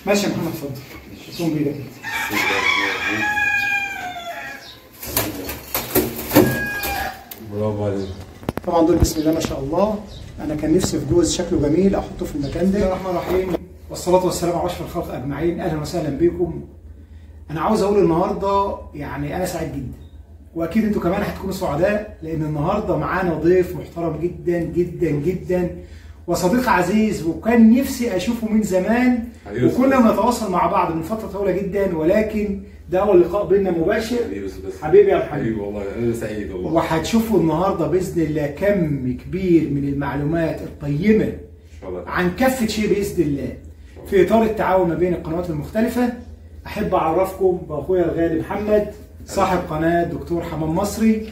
ماشي يا محمد اتفضل قوم بايدك انت برافو عليك طبعا دول بسم الله ما شاء الله انا كان نفسي في جوز شكله جميل احطه في المكان ده بسم الله الرحمن الرحيم والصلاه والسلام على اشرف الخلق اجمعين اهلا وسهلا بكم انا عاوز اقول النهارده يعني انا سعيد جدا واكيد انتوا كمان هتكونوا سعداء لان النهارده معانا ضيف محترم جدا جدا جدا وصديق عزيز وكان نفسي اشوفه من زمان حبيبي وكنا بنتواصل مع بعض من فتره طويله جدا ولكن ده اول لقاء بيننا مباشر حبيبي بس حبيبي يا محمد حبيبي والله انا سعيد والله وهتشوفوا النهارده باذن الله كم كبير من المعلومات القيمه ان شاء الله عن كافه شيء باذن الله في اطار التعاون ما بين القنوات المختلفه احب اعرفكم باخويا الغالي محمد صاحب قناه دكتور حمام مصري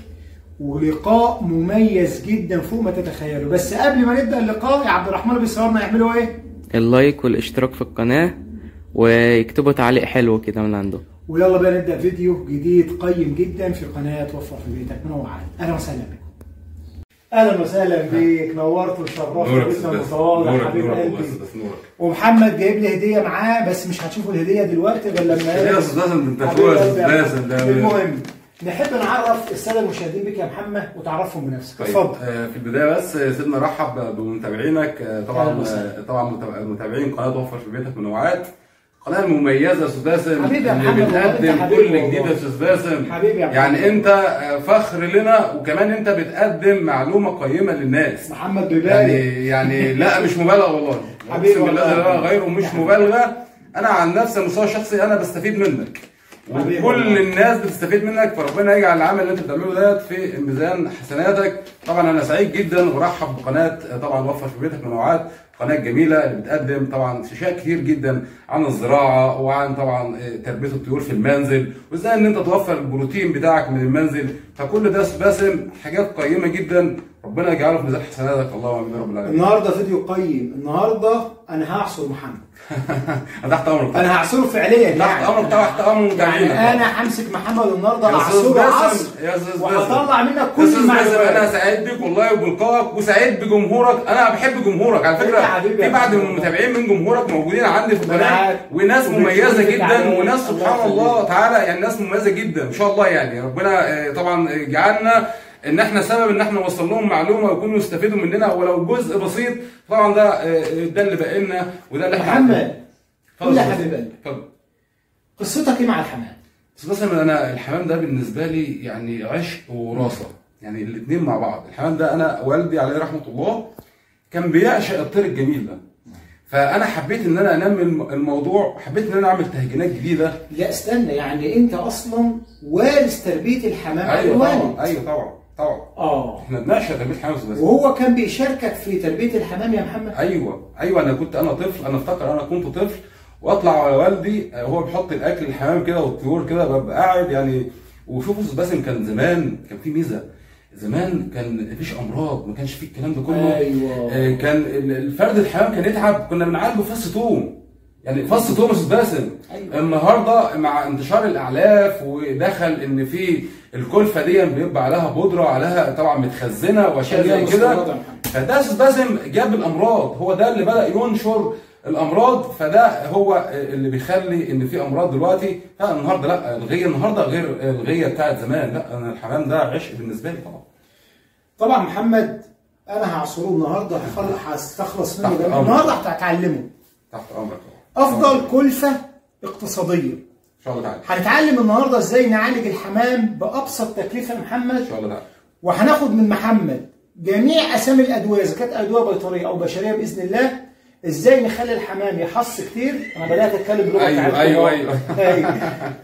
ولقاء مميز جدا فوق ما تتخيلوا بس قبل ما نبدا اللقاء يا عبد الرحمن بيصورنا يعملوا ايه اللايك والاشتراك في القناة ويكتبوا تعليق حلو كده من عنده ويلا بقى نبدا فيديو جديد قيم جدا في قناه وفر في بيتك منوعات اهلا وسهلا بكم اهلا وسهلا بك نورت وشرفت نورك باسم بس المتواضع نورك حبيب نورك قلبي بس بس نورك ومحمد جايب لي هديه معاه بس مش هتشوفوا الهديه دلوقتي غير لما يا استاذ حسن انت حبيب اخويا قلبي يا استاذ محمد. حسن ده المهم نحب نعرف الساده المشاهدين بك يا محمد وتعرفهم بنفسك طيب اتفضل آه، في البدايه بس آه، سيبنا نرحب بمتابعينك آه، أهلا طبعا وسهلا. آه، طبعا متابع- متابعين قناه وفر في بيتك منوعات قناه مميزه يا استاذ باسم حبيبي يا اللي محمد، والله بتقدم أنت حبيبي كل جديد والله. يا استاذ باسم حبيبي يا محمد. يعني انت آه، فخر لنا وكمان انت بتقدم معلومه قيمه للناس محمد ببالي يعني يعني لا مش مبالغه والله حبيبي اقسم بالله والله. لا غيره مش مبالغه انا عن نفسي على المستوى الشخصي انا بستفيد منك حبيبي وكل والله. الناس بتستفيد منك فربنا يجعل العمل اللي انت بتعمله ده في ميزان حسناتك طبعا انا سعيد جدا وارحب بقناه طبعا وفر في بيتك منوعات قناه جميله اللي بتقدم طبعا اشياء كتير جدا عن الزراعه وعن طبعا تربيه الطيور في المنزل وازاي ان انت توفر البروتين بتاعك من المنزل فكل ده باسم حاجات قيمه جدا ربنا يجعله في ميزان حسناتك اللهم امين يا رب العالمين النهارده فيديو قيم النهارده انا هعصر محمد انا تحت امرك انا هعصره فعليا تحت يعني امرك تحت امرك يعني انا همسك محمد النهارده يا استاذ اعصره عصر باسم يا استاذ باسم وهطلع منك يا كل استاذ باسم انا المعلومات سعيد بيك والله وبلقائك وسعيد بجمهورك انا بحب جمهورك على أنت فكره حبيبي يا في بعض من محمد. المتابعين من جمهورك موجودين عندي في أنا القناه عارف. وناس وبتشوفني مميزه في جدا التعليم. وناس الله سبحان الله يخليك. تعالى يعني ناس مميزه جدا ان شاء الله يعني ربنا آه، طبعا آه، جعلنا ان احنا سبب ان احنا نوصل لهم معلومه ويكونوا يستفيدوا مننا ولو جزء بسيط طبعا ده آه، ده اللي باقي لنا وده اللي احنا محمد قول اتفضل يا يا حبيب قلبي اتفضل قصتك ايه مع الحمام؟ بس مثلا انا الحمام ده بالنسبه لي يعني عشق ووراثه يعني الاثنين مع بعض الحمام ده انا والدي عليه رحمه الله كان بيعشق الطير الجميل ده فانا حبيت ان انا انمي الم- الموضوع حبيت ان انا اعمل تهجينات جديده لا استنى يعني انت اصلا وارث تربيه الحمام عن ايوه الوالد. طبعا ايوه طبعا طبعا اه احنا بنعشق تربيه الحمام بس وهو كان بيشاركك في تربيه الحمام يا محمد ايوه ايوه انا كنت انا طفل انا افتكر انا كنت طفل واطلع على والدي آه، هو بيحط الاكل الحمام كده والطيور كده ببقى قاعد يعني وشوفوا استاذ باسم كان زمان كان في ميزه زمان كان مفيش امراض ما كانش فيه الكلام ده كله ايوه آه، كان ال- الفرد الحمام كان يتعب كنا بنعالجه فص توم يعني فص توم يا استاذ باسم أيوة. النهارده مع انتشار الاعلاف ودخل ان في الكلفه دي بيبقى عليها بودره عليها طبعا متخزنه واشياء خليها زي كده مستوردة يا محمد. فده يا استاذ باسم جاب الامراض هو ده اللي بدا ينشر الامراض فده هو اللي بيخلي ان في امراض دلوقتي لا النهارده لا الغيه النهارده غير الغيه بتاعت زمان لا انا الحمام ده عشق بالنسبه لي طبعا طبعا محمد انا هعصره النهارده هخل- هستخلص منه تحت ده أمرك. النهارده هتعلمه تحت امرك طبعا افضل كلفه اقتصاديه ان شاء الله تعالى هنتعلم النهارده ازاي نعالج الحمام بابسط تكلفه يا محمد ان شاء الله تعالى وهناخد من محمد جميع اسامي الادويه اذا كانت ادويه بيطريه او بشريه باذن الله ازاي نخلي الحمام يحص كتير انا بدات اتكلم بلغه أيوة، بتاعتكم أيوة، أهو. أيوة. أيوة.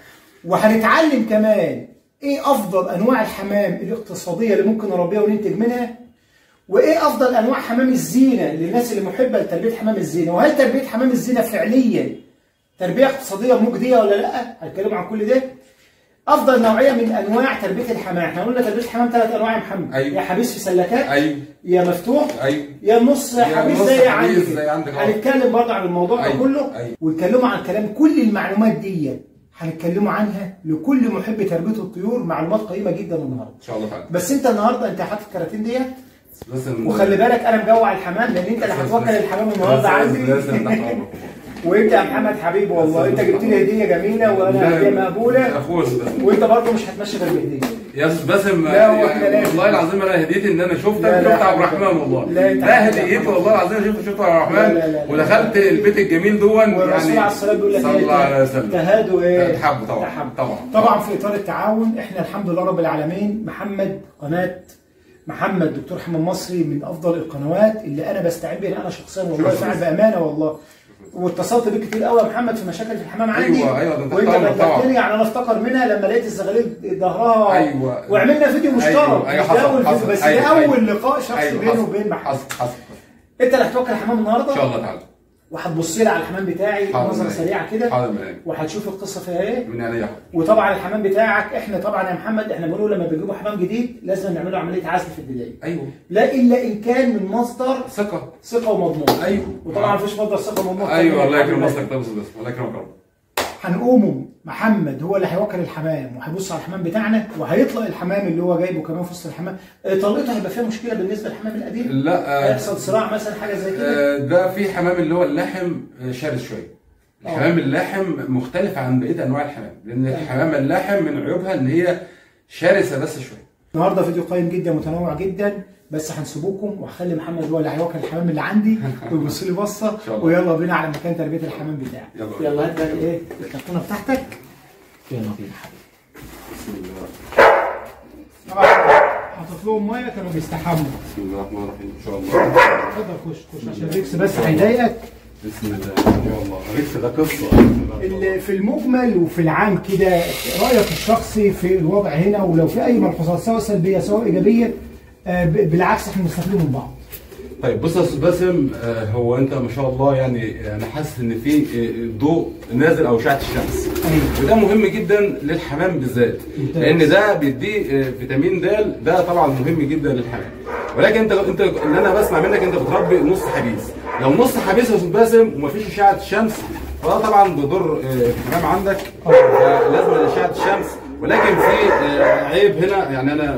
وهنتعلم كمان ايه افضل انواع الحمام الاقتصاديه اللي ممكن نربيها وننتج منها وايه افضل انواع حمام الزينه للناس اللي محبه لتربيه حمام الزينه وهل تربيه حمام الزينه فعليا تربيه اقتصاديه مجديه ولا لا هنتكلم عن كل ده افضل نوعيه من انواع تربيه الحمام احنا قلنا تربيه الحمام ثلاث انواع يا محمد أيوة. يا حبيس في سلكات ايوه يا مفتوح ايوه يا نص يا حبيس نص زي حبيس عندي زي عندك أهو. هنتكلم برضه عن الموضوع ده أيوة. كله أيوة. ونتكلموا عن كلام كل المعلومات دي هنتكلموا عنها لكل محب تربيه الطيور معلومات قيمه جدا النهارده ان شاء الله تعالى بس انت النهارده انت حاطط الكراتين ديت بس وخلي بالك انا مجوع الحمام لان انت اللي هتوكل الحمام النهارده عندي لازم تحت امرك وانت يا محمد حبيبي والله انت جبت لي هديه جميله وانا هديه مقبوله اخويا أستاذ باسم. وانت برضه مش هتمشي غير بهديه يا استاذ باسم لا، هو كده يعني لازم. والله العظيم انا هديتي ان انا شفتك لا، لا، شفت عبد حبيبي. الرحمن والله لا، انت لا حبيبي. هديتي والله العظيم شفت شفت عبد لا، لا، الرحمن لا. ودخلت البيت الجميل دون والرسول يعني عليه الصلاه بيقول لك صلى الله عليه وسلم تهادوا ايه؟ تحب طبعا تحب. طبعا طبعا في اطار التعاون احنا الحمد لله رب العالمين محمد قناه محمد دكتور حمد مصري من افضل القنوات اللي انا بستعين بيها انا شخصيا والله شكراً. فعلا بامانه والله واتصلت بيك كتير قوي يا محمد في مشاكل في الحمام عندي أيوة، أيوة، ده انت وانت طبعاً، طبعاً. بلغتني يعني انا افتكر منها لما لقيت الزغاليل ظهرها أيوة. وعملنا فيديو مشترك أيوة، أيوة، مش ده حصل، أول حصل. فيديو، بس أيوة، ده اول أيوة. لقاء شخصي أيوة، بيني حصل. وبين محمد حصل حصل انت اللي هتوكل الحمام النهارده ان شاء الله تعالى وهتبص لي على الحمام بتاعي حاضر نظره معاك. سريعه كده حاضر معاك. وهتشوف القصه فيها ايه من عينيا وطبعا الحمام بتاعك احنا طبعا يا محمد احنا بنقول لما بنجيبوا حمام جديد لازم نعمل له عمليه عزل في البدايه ايوه لا الا ان كان من مصدر ثقه ثقه ومضمون ايوه وطبعا مفيش مصدر ثقه ومضمون ايوه الله يكرم الحمد مصرك لله. طيب يا استاذ باسم الله يكرمك يا رب هنقومه محمد هو اللي هيوكل الحمام وهيبص على الحمام بتاعنا وهيطلق الحمام اللي هو جايبه كمان في وسط الحمام اه، طلقته هيبقى فيها مشكله بالنسبه للحمام القديم لا آه، هيحصل صراع مثلا حاجه زي كده آه، ده في حمام اللي هو اللحم آه، شرس شويه الحمام اللحم مختلف عن بقيه انواع الحمام لان الحمام اللحم من عيوبها ان هي شرسه بس شويه النهارده فيديو قيم جدا متنوع جدا بس هنسيبوكم وهخلي محمد هو اللي هيوكل الحمام اللي عندي ويبص لي بصه شاء الله. ويلا بينا على مكان تربيه الحمام بتاعي يلا. يلا هات بقى ايه الكرتونه بتاعتك يلا بينا حبيبي بسم الله طبعا حاطط لهم ميه كانوا بيستحموا بسم الله الرحمن الرحيم ان شاء الله اتفضل خش خش عشان الريكس بس هيضايقك بسم الله ان شاء الله ريكس ده قصه ال- في المجمل وفي العام كده رايك الشخصي في الوضع هنا ولو في اي ملحوظات سواء سلبيه سواء ايجابيه آه، ب- بالعكس احنا بنستفيد من بعض طيب بص يا استاذ باسم آه، هو انت ما شاء الله يعني انا حاسس ان في آه، ضوء نازل او اشعه الشمس أيوة. وده مهم جدا للحمام بالذات ممتاز. لان ده بيديه آه، فيتامين د ده طبعا مهم جدا للحمام ولكن انت انت اللي انا بسمع منك انت بتربي نص حبيس لو نص حبيس يا استاذ باسم ومفيش اشعه الشمس فده طبعا بيضر آه، الحمام عندك فلازم اشعه الشمس ولكن في آه، عيب هنا يعني انا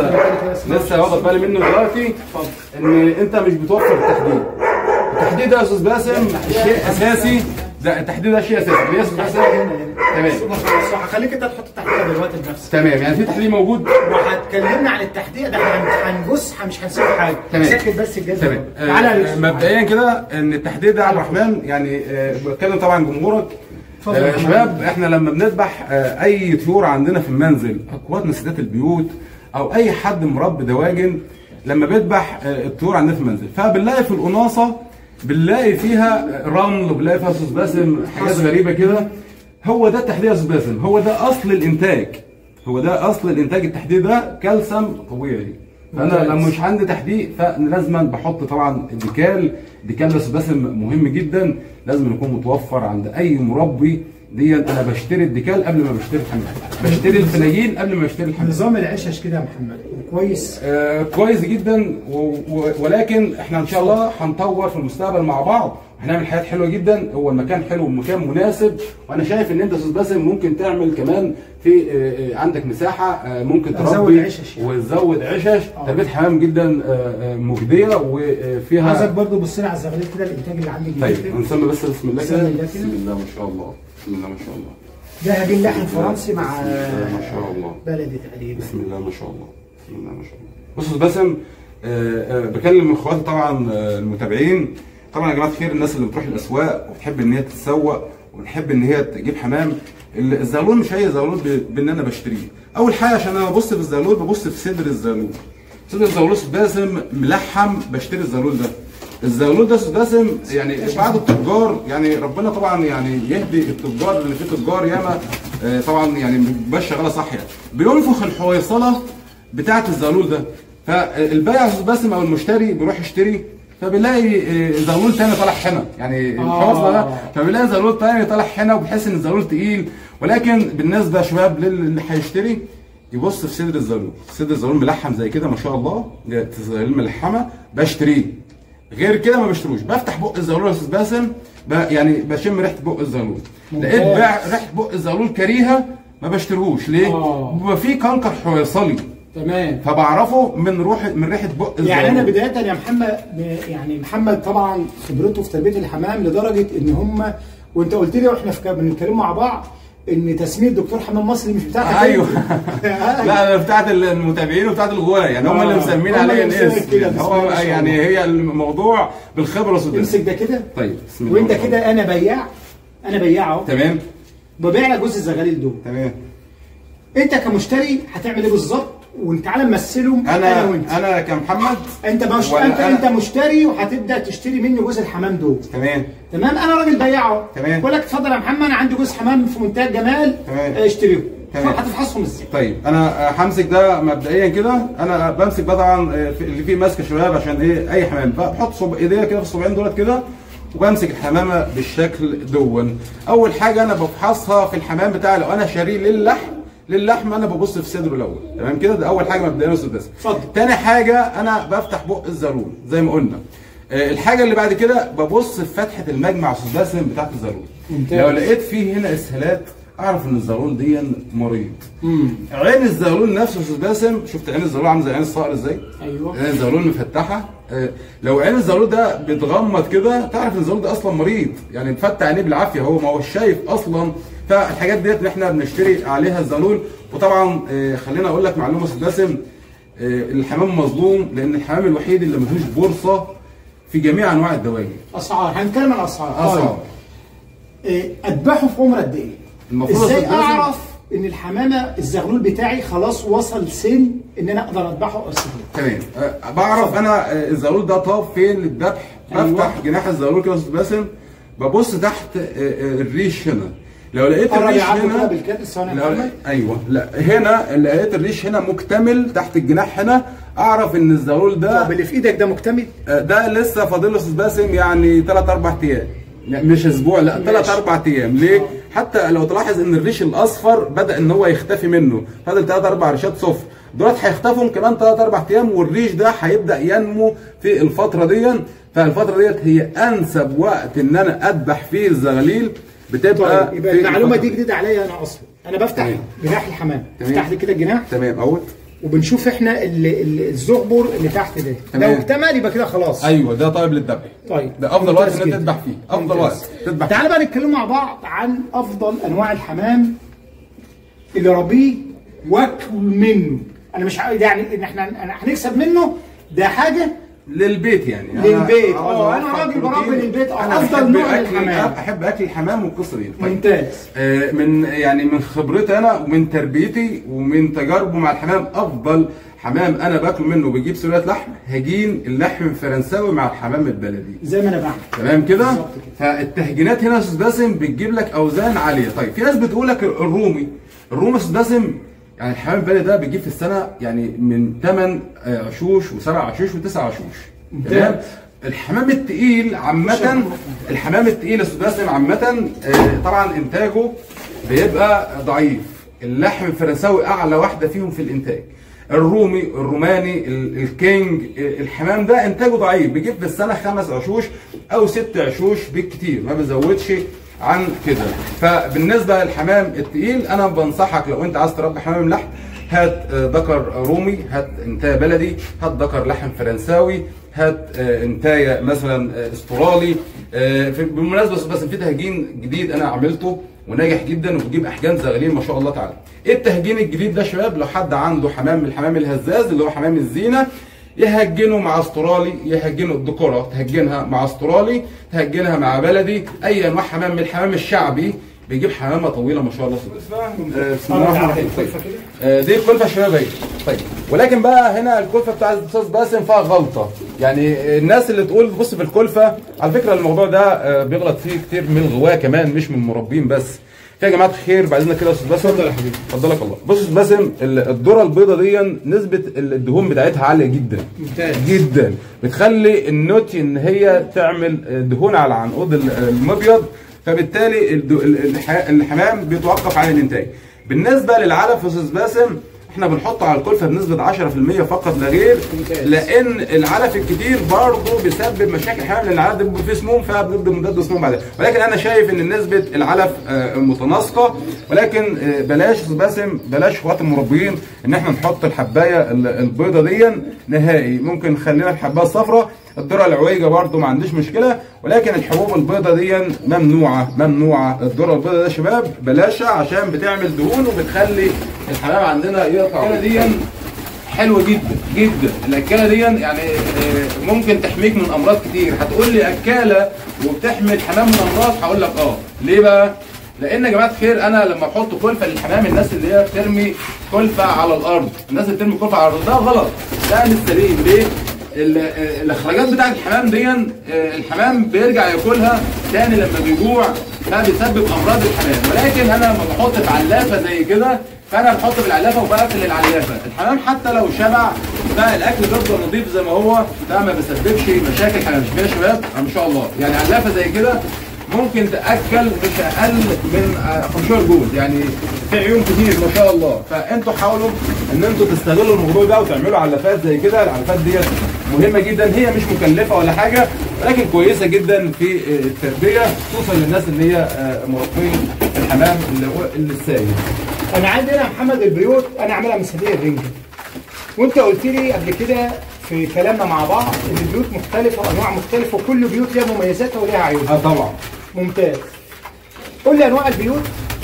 لسه لسه واخد بالي منه دلوقتي ان انت مش بتوفر التحديد التحديد ده يا استاذ باسم شيء اساسي ده التحديد ده شيء اساسي ليه يا استاذ باسم تمام صح هخليك انت تحط التحديد دلوقتي بنفسك تمام يعني في تحديد موجود وهتكلمنا عن التحديد ده احنا هنبص مش هنسيب حاجه تمام. سكت بس الجزء تمام تعالى يا آه، يوسف. مبدئيا كده ان التحديد ده يا عبد الرحمن يعني آه، بتكلم طبعا جمهورك اتفضل يا آه، محمد. شباب احنا لما بنذبح آه، اي طيور عندنا في المنزل اقواتنا سيدات البيوت او اي حد مربي دواجن لما بيذبح آه، الطيور عندنا في المنزل فبنلاقي في القناصه بنلاقي فيها رمل وبنلاقي فيها استاذ باسم حاجات غريبه كده هو ده التحديد يا استاذ باسم هو ده اصل الانتاج هو ده اصل الانتاج التحديد ده كالسيوم طبيعي فانا ممتاز. لما مش عندي تحديد فلازما بحط طبعا الديكال ديكال بس باسم مهم جدا لازم يكون متوفر عند اي مربي دي انا بشتري الديكال قبل ما بشتري الحمام بشتري الفناجين قبل ما اشتري الحمام نظام العشش كده يا محمد كويس آه كويس جدا و و ولكن احنا ان شاء الله هنطور في المستقبل مع بعض هنعمل حاجات حلوه جدا هو المكان حلو والمكان مناسب وانا شايف ان انت يا استاذ باسم ممكن تعمل كمان في آه آه، عندك مساحه آه ممكن أزود تربي عشش يعني. وتزود عشش تربيه حمام جدا آه آه مجديه عايزك وفيها برضه بص لي على الزغاليل كده الانتاج اللي عندي طيب الجديد نسمي بس بسم الله بسم كده الله كده. بسم الله ما شاء الله بسم الله ما شاء الله ده هجين لحم فرنسي مع بسم الله ما شاء الله بلدي تقريبا بسم الله ما شاء الله بسم الله ما شاء الله بص يا باسم آه، آه، بكلم اخواتي طبعا آه، المتابعين طبعا يا جماعه الخير الناس اللي بتروح الاسواق وبتحب ان هي تتسوق وبتحب ان هي تجيب حمام ال- الزغلول مش هي زغلول ب- بان انا بشتريه اول حاجه عشان انا ببص في الزغلول ببص في صدر الزغلول صدر الزغلول باسم ملحم بشتري الزغلول ده الزغلول ده استاذ باسم يعني بعض التجار يعني ربنا طبعا يعني يهدي التجار اللي في تجار ياما آه، طبعا يعني مش شغاله صح يعني بينفخ الحويصله بتاعه الزغلول ده فالبائع استاذ باسم او المشتري بيروح يشتري فبيلاقي آه، زغلول تاني طالع حنا يعني آه. الحويصله ده فبيلاقي زغلول تاني طالع حنا وبيحس ان الزغلول تقيل ولكن بالنسبه يا شباب للي هيشتري يبص في صدر الزغلول صدر الزغلول ملحم زي كده ما شاء الله ده الزغلول ملحمه بشتريه غير كده ما بشتروش بفتح بق الزغلول يا استاذ باسم ب- يعني بشم ريحه بق الزغلول ممتاز. لقيت بقى ريحه بق الزغلول كريهه ما بشتريهوش ليه؟ آه. بيبقى فيه كنكر حويصلي تمام فبعرفه من روح من ريحه بق يعني انا الزغلول. بدايه يا محمد يعني محمد طبعا خبرته في تربيه الحمام لدرجه ان هم وانت قلت لي واحنا في بنتكلم مع بعض ان تسميه دكتور حمام مصري مش بتاعتك ايوه أنت. لا انا بتاعت المتابعين وبتاعت الغوايه يعني هم اللي آه. مسمين هم عليا اللي مسمينك الاسم كده، يعني بسم هو الله ما شاء يعني الله. هي الموضوع بالخبره سداسي امسك ده كده طيب بسم الله وانت ما شاء الله. كده انا بياع انا بياع اهو تمام ببيع لك جزء الزغاليل دول تمام انت كمشتري هتعمل ايه بالظبط وتعالى نمثلهم انا, انا وانت انا كمحمد انت مش ولا انت أنا- انت مشتري وهتبدا تشتري مني جزء الحمام دول تمام تمام انا راجل بياع اهو تمام. بقول لك اتفضل يا محمد انا عندي جزء حمام في منتهى الجمال تمام. اه، اشتريهم تمام. هتفحصهم ازاي طيب انا آه، همسك ده مبدئيا كده انا بمسك بقى طبعا آه، في- اللي فيه ماسكه شباب عشان ايه اي حمام بحط صب ايديا كده في الصبعين دولت كده وبمسك الحمامه بالشكل دون اول حاجه انا بفحصها في الحمام بتاعي لو انا شاريه للحم للحم انا ببص في صدره الاول تمام كده ده اول حاجه مبدئيا يا استاذ باسم اتفضل. تاني حاجه انا بفتح بق الزارون زي ما قلنا آه، الحاجه اللي بعد كده ببص في فتحه المجمع يا استاذ باسم بتاعت الزارون ممتاز. لو لقيت فيه هنا اسهالات اعرف ان الزارون دي مريض عين الزغلول نفسه يا استاذ باسم شفت عين الزغلول عامله زي عين الصقر ازاي؟ ايوه عين الزغلول مفتحه آه، لو عين الزغلول ده بتغمض كده تعرف ان الزغلول ده اصلا مريض يعني مفتح عينيه بالعافيه هو ما هو شايف اصلا فالحاجات ديت اللي احنا بنشتري عليها الزغلول وطبعا آه، خلينا اقول لك معلومه يا استاذ باسم آه، الحمام مظلوم لان الحمام الوحيد اللي ملوش بورصه في جميع انواع الدواجن اسعار هنتكلم عن الاسعار اسعار إيه، اذبحه في عمر قد ايه؟ المفروض ازاي أستاذ باسم- اعرف ان الحمامه الزغلول بتاعي خلاص وصل سن ان انا اقدر اذبحه او اسيبه؟ تمام أه، بعرف انا أه، الزغلول ده طاب فين للذبح أيوة. بفتح جناح الزغلول كده يا استاذ باسم ببص تحت أه، أه، الريش هنا لو لقيت قرب الريش يعدوا كده هنا بالكتف ثواني يا لو محمد ايوه لا هنا لقيت الريش هنا مكتمل تحت الجناح هنا اعرف ان الزغلول ده طب اللي في ايدك ده مكتمل؟ أه، ده لسه فاضل له يا استاذ باسم يعني 3 4 ايام يعني مش اسبوع لا ماشي. 3 4 ايام ليه؟ حتى لو تلاحظ ان الريش الاصفر بدا ان هو يختفي منه فاضل 3 4 ريشات صفر دولت هيختفوا كمان 3 4 ايام والريش ده هيبدا ينمو في الفتره دي فالفتره ديت هي انسب وقت ان انا اذبح فيه الزغاليل بتبقى طيب يبقى في المعلومه الفترة دي جديده عليا انا اصلا انا بفتح تمام. جناح الحمام تمام. افتح لي كده الجناح تمام اهوت وبنشوف احنا ال- ال- الزغبر اللي تحت ده تمام. لو اكتمل يبقى كده خلاص ايوه ده طيب للذبح طيب ده افضل وقت ممتاز ان انت جدا. تذبح فيه افضل ممتاز. وقت تذبح فيه تعالى بقى نتكلم مع بعض عن افضل انواع الحمام اللي ربيه واكل منه انا مش عايز يعني ان احنا أنا هنكسب منه ده حاجه للبيت يعني أنا للبيت. عاوز آه، أنا أوفر راجل بروتين. بربي للبيت. آه، انا أفضل أحب نوع أكل- للحمام. احب اكل الحمام والقصه دي طيب ممتاز آه، من يعني من خبرتي انا ومن تربيتي ومن تجاربه مع الحمام افضل حمام انا باكل منه بجيب سلالة لحم هجين اللحم الفرنساوي مع الحمام البلدي زي ما انا بعمل تمام كده بالظبط فالتهجينات هنا يا استاذ باسم بتجيب لك اوزان عاليه طيب في ناس بتقول لك الرومي الرومي يا استاذ باسم يعني الحمام البلدي ده بيجيب في السنه يعني من 8 عشوش و7 عشوش و9 عشوش تمام الحمام التقيل عامة الحمام التقيل يا استاذ باسم عامة آه، طبعا انتاجه بيبقى ضعيف اللحم الفرنساوي اعلى واحدة فيهم في الانتاج الرومي الروماني ال- الكينج آه، الحمام ده انتاجه ضعيف بيجيب في السنة خمس عشوش او ست عشوش بالكتير ما بيزودش عن كده فبالنسبة للحمام التقيل انا بنصحك لو انت عايز تربي حمام لحم هات آه، ذكر رومي هات انتايه بلدي هات ذكر لحم فرنساوي هات آه، انتايه مثلا آه، استرالي آه، في- بالمناسبه بس في تهجين جديد انا عملته وناجح جدا وبيجيب احجام زغالين ما شاء الله تعالى. ايه التهجين الجديد ده يا شباب؟ لو حد عنده حمام من الحمام الهزاز اللي هو حمام الزينه يهجنه مع استرالي يهجنه الذكوره تهجنها مع استرالي تهجنها مع بلدي اي انواع حمام من الحمام الشعبي بيجيب حمامه طويله ما شاء الله آه، بسم الله الرحمن الرحيم طيب. آه، دي الكلفه الشبابيه طيب ولكن بقى هنا الكلفه بتاع الاستاذ باسم فيها غلطه يعني الناس اللي تقول بص في الكلفه على فكره الموضوع ده آه، بيغلط فيه كتير من الغواه كمان مش من المربين بس في يا جماعه الخير بعد اذنك كده يا استاذ باسم اتفضل يا حبيبي اتفضلك الله بص يا استاذ باسم ال- الذره البيضاء دي نسبه الدهون بتاعتها عاليه جدا ممتاز. جدا بتخلي النوتي ان هي تعمل دهون على عنقود ال- المبيض فبالتالي الد- ال- الح- الحمام بيتوقف عن الانتاج بالنسبه للعلف يا استاذ باسم احنا بنحط على الكلفه بنسبه 10% فقط لا غير ممتاز. لان العلف الكتير برضه بيسبب مشاكل حمل لان العلف ده بيبقى فيه سموم فبنبدا مضاد سموم بعدها ولكن انا شايف ان نسبه العلف آه، متناسقه ولكن آه، بلاش أستاذ باسم بلاش اخوات المربيين ان احنا نحط الحبايه ال- البيضه دي نهائي ممكن نخلينا الحبايه الصفراء الذره العويجه برضه ما عنديش مشكله ولكن الحبوب البيضه دي ممنوعه ممنوعه الذره البيضه ده يا شباب بلاشها عشان بتعمل دهون وبتخلي الحمام عندنا يقطع دي حلوه جدا جدا الاكاله دي يعني آه، ممكن تحميك من امراض كتير هتقول لي اكاله وبتحمي الحمام من امراض هقول لك اه ليه بقى لان يا جماعه الخير انا لما بحط كلفه للحمام الناس اللي هي بترمي كلفه على الارض الناس اللي بترمي كلفه على الارض ده غلط ده مش سليم ليه ال- آه، الاخراجات بتاعت الحمام دي آه، الحمام بيرجع ياكلها تاني لما بيجوع فبيسبب امراض الحمام ولكن انا لما بحط في علافه زي كده فانا بحط في العلافه وبقفل العلافه الحمام حتى لو شبع ده الاكل بيفضل نظيف زي ما هو ده ما بيسببش مشاكل حمام مش كده يا شباب آه، ما شاء الله يعني علافه زي كده ممكن تاكل مش اقل من آه، 15 جوز يعني في عيون كتير ما شاء الله فانتوا حاولوا ان انتوا تستغلوا الموضوع ده وتعملوا علافات زي كده العلافات ديت مهمه جدا هي مش مكلفه ولا حاجه ولكن كويسه جدا في آه، التربيه خصوصا للناس اللي هي آه، مربين الحمام اللي هو اللي السائل انا عندي هنا يا محمد البيوت انا عاملها من صديق الرنجة وانت قلت لي قبل كده في كلامنا مع بعض ان البيوت مختلفه وانواع مختلفه وكل بيوت ليها مميزاتها وليها عيوبها اه طبعا ممتاز قول لي انواع البيوت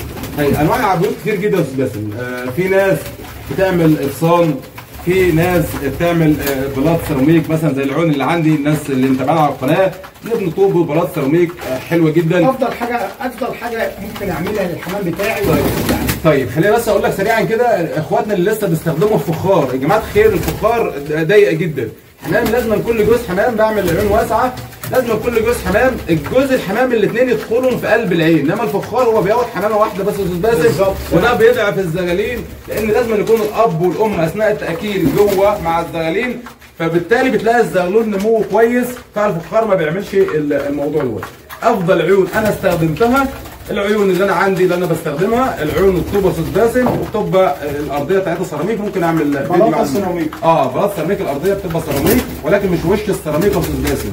هي انواع العبود كتير جدا يا استاذ باسم آه، في ناس بتعمل اغصان في ناس بتعمل آه، بلاط سيراميك مثلا زي العون اللي عندي الناس اللي متابعانا على القناه نبني طوب وبلاط سيراميك آه، حلوه جدا افضل حاجه افضل حاجه ممكن اعملها للحمام بتاعي طيب خليني بس اقول لك سريعا كده اخواتنا اللي لسه بيستخدموا الفخار يا جماعه الخير الفخار ضيق جدا حمام لازم كل جوز حمام بعمل عيون واسعه لازم كل جوز حمام الجوز الحمام الاثنين يدخلوا في قلب العين انما الفخار هو بياخد حمامه واحده بس يا استاذ باسم بالظبط. وده بيضعف الزغالين لان لازم يكون الاب والام اثناء التاكيل جوه مع الزغالين فبالتالي بتلاقي الزغلول نموه كويس فالفخار ما بيعملش ال- الموضوع دوت افضل عيون انا استخدمتها العيون اللي انا عندي اللي انا بستخدمها العيون الطوبه استاذ باسم والطوبه الارضيه بتاعتها سيراميك ممكن اعمل فيديو بلاطة عنه. سيراميك. اه بلاط سيراميك الارضيه بتبقى سيراميك ولكن مش وش السيراميك يا استاذ باسم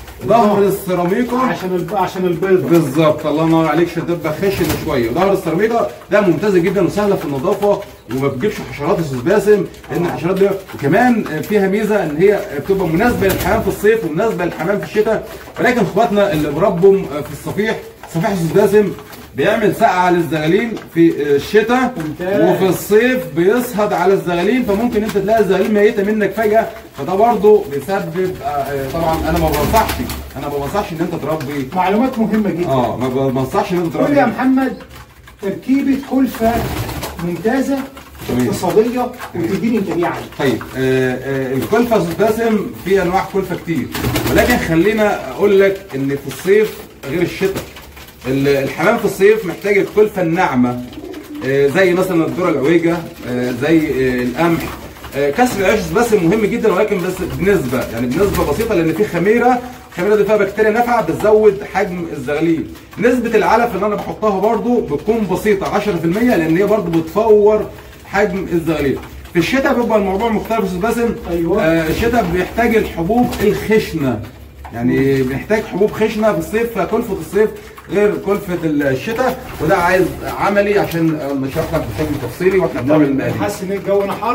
ظهر السيراميكا عشان الب... عشان البيضه بالظبط الله ينور عليك عشان تبقى خشنه شويه ظهر السيراميكا ده ممتازه جدا وسهله في النظافه وما بتجيبش حشرات يا استاذ باسم لان الحشرات دي وكمان فيها ميزه ان هي بتبقى مناسبه للحمام في الصيف ومناسبه للحمام في الشتاء ولكن اخواتنا اللي بربوا في الصفيح صفيح يا استاذ باسم بيعمل سقعه للزغالين في الشتاء ممتاز. وفي الصيف بيصهد على الزغالين فممكن انت تلاقي الزغالين ميته منك فجاه فده برضه بيسبب آه، آه، طبعا انا ما بنصحش انا ما بنصحش ان انت تربي معلومات مهمه جدا اه ما بنصحش ان انت قول تربي لي يا محمد تركيبه كلفه ممتازه تمام. اقتصاديه وتديني انتاجيه عاليه طيب آه آه الكلفه يا استاذ باسم في انواع كلفه كتير ولكن خلينا اقول لك ان في الصيف غير الشتاء ال- الحمام في الصيف محتاج الكلفه الناعمه آه زي مثلا الذره العويجه آه زي آه القمح آه كسر العيش بس مهم جدا ولكن بس بنسبه يعني بنسبه بسيطه لان في خميره الخميره دي فيها بكتيريا نافعه بتزود حجم الزغاليل نسبه العلف اللي انا بحطها برضو بتكون بسيطه 10% لان هي برضو بتفور حجم الزغاليل في الشتاء بيبقى الموضوع مختلف يا استاذ باسم أيوة. آه الشتاء بيحتاج الحبوب الخشنه يعني بنحتاج حبوب خشنه في الصيف فكلفه الصيف غير كلفه الشتاء وده عايز عملي عشان نشرح لك بشكل تفصيلي واحنا بنعمل المقادير. حاسس ان الجو حر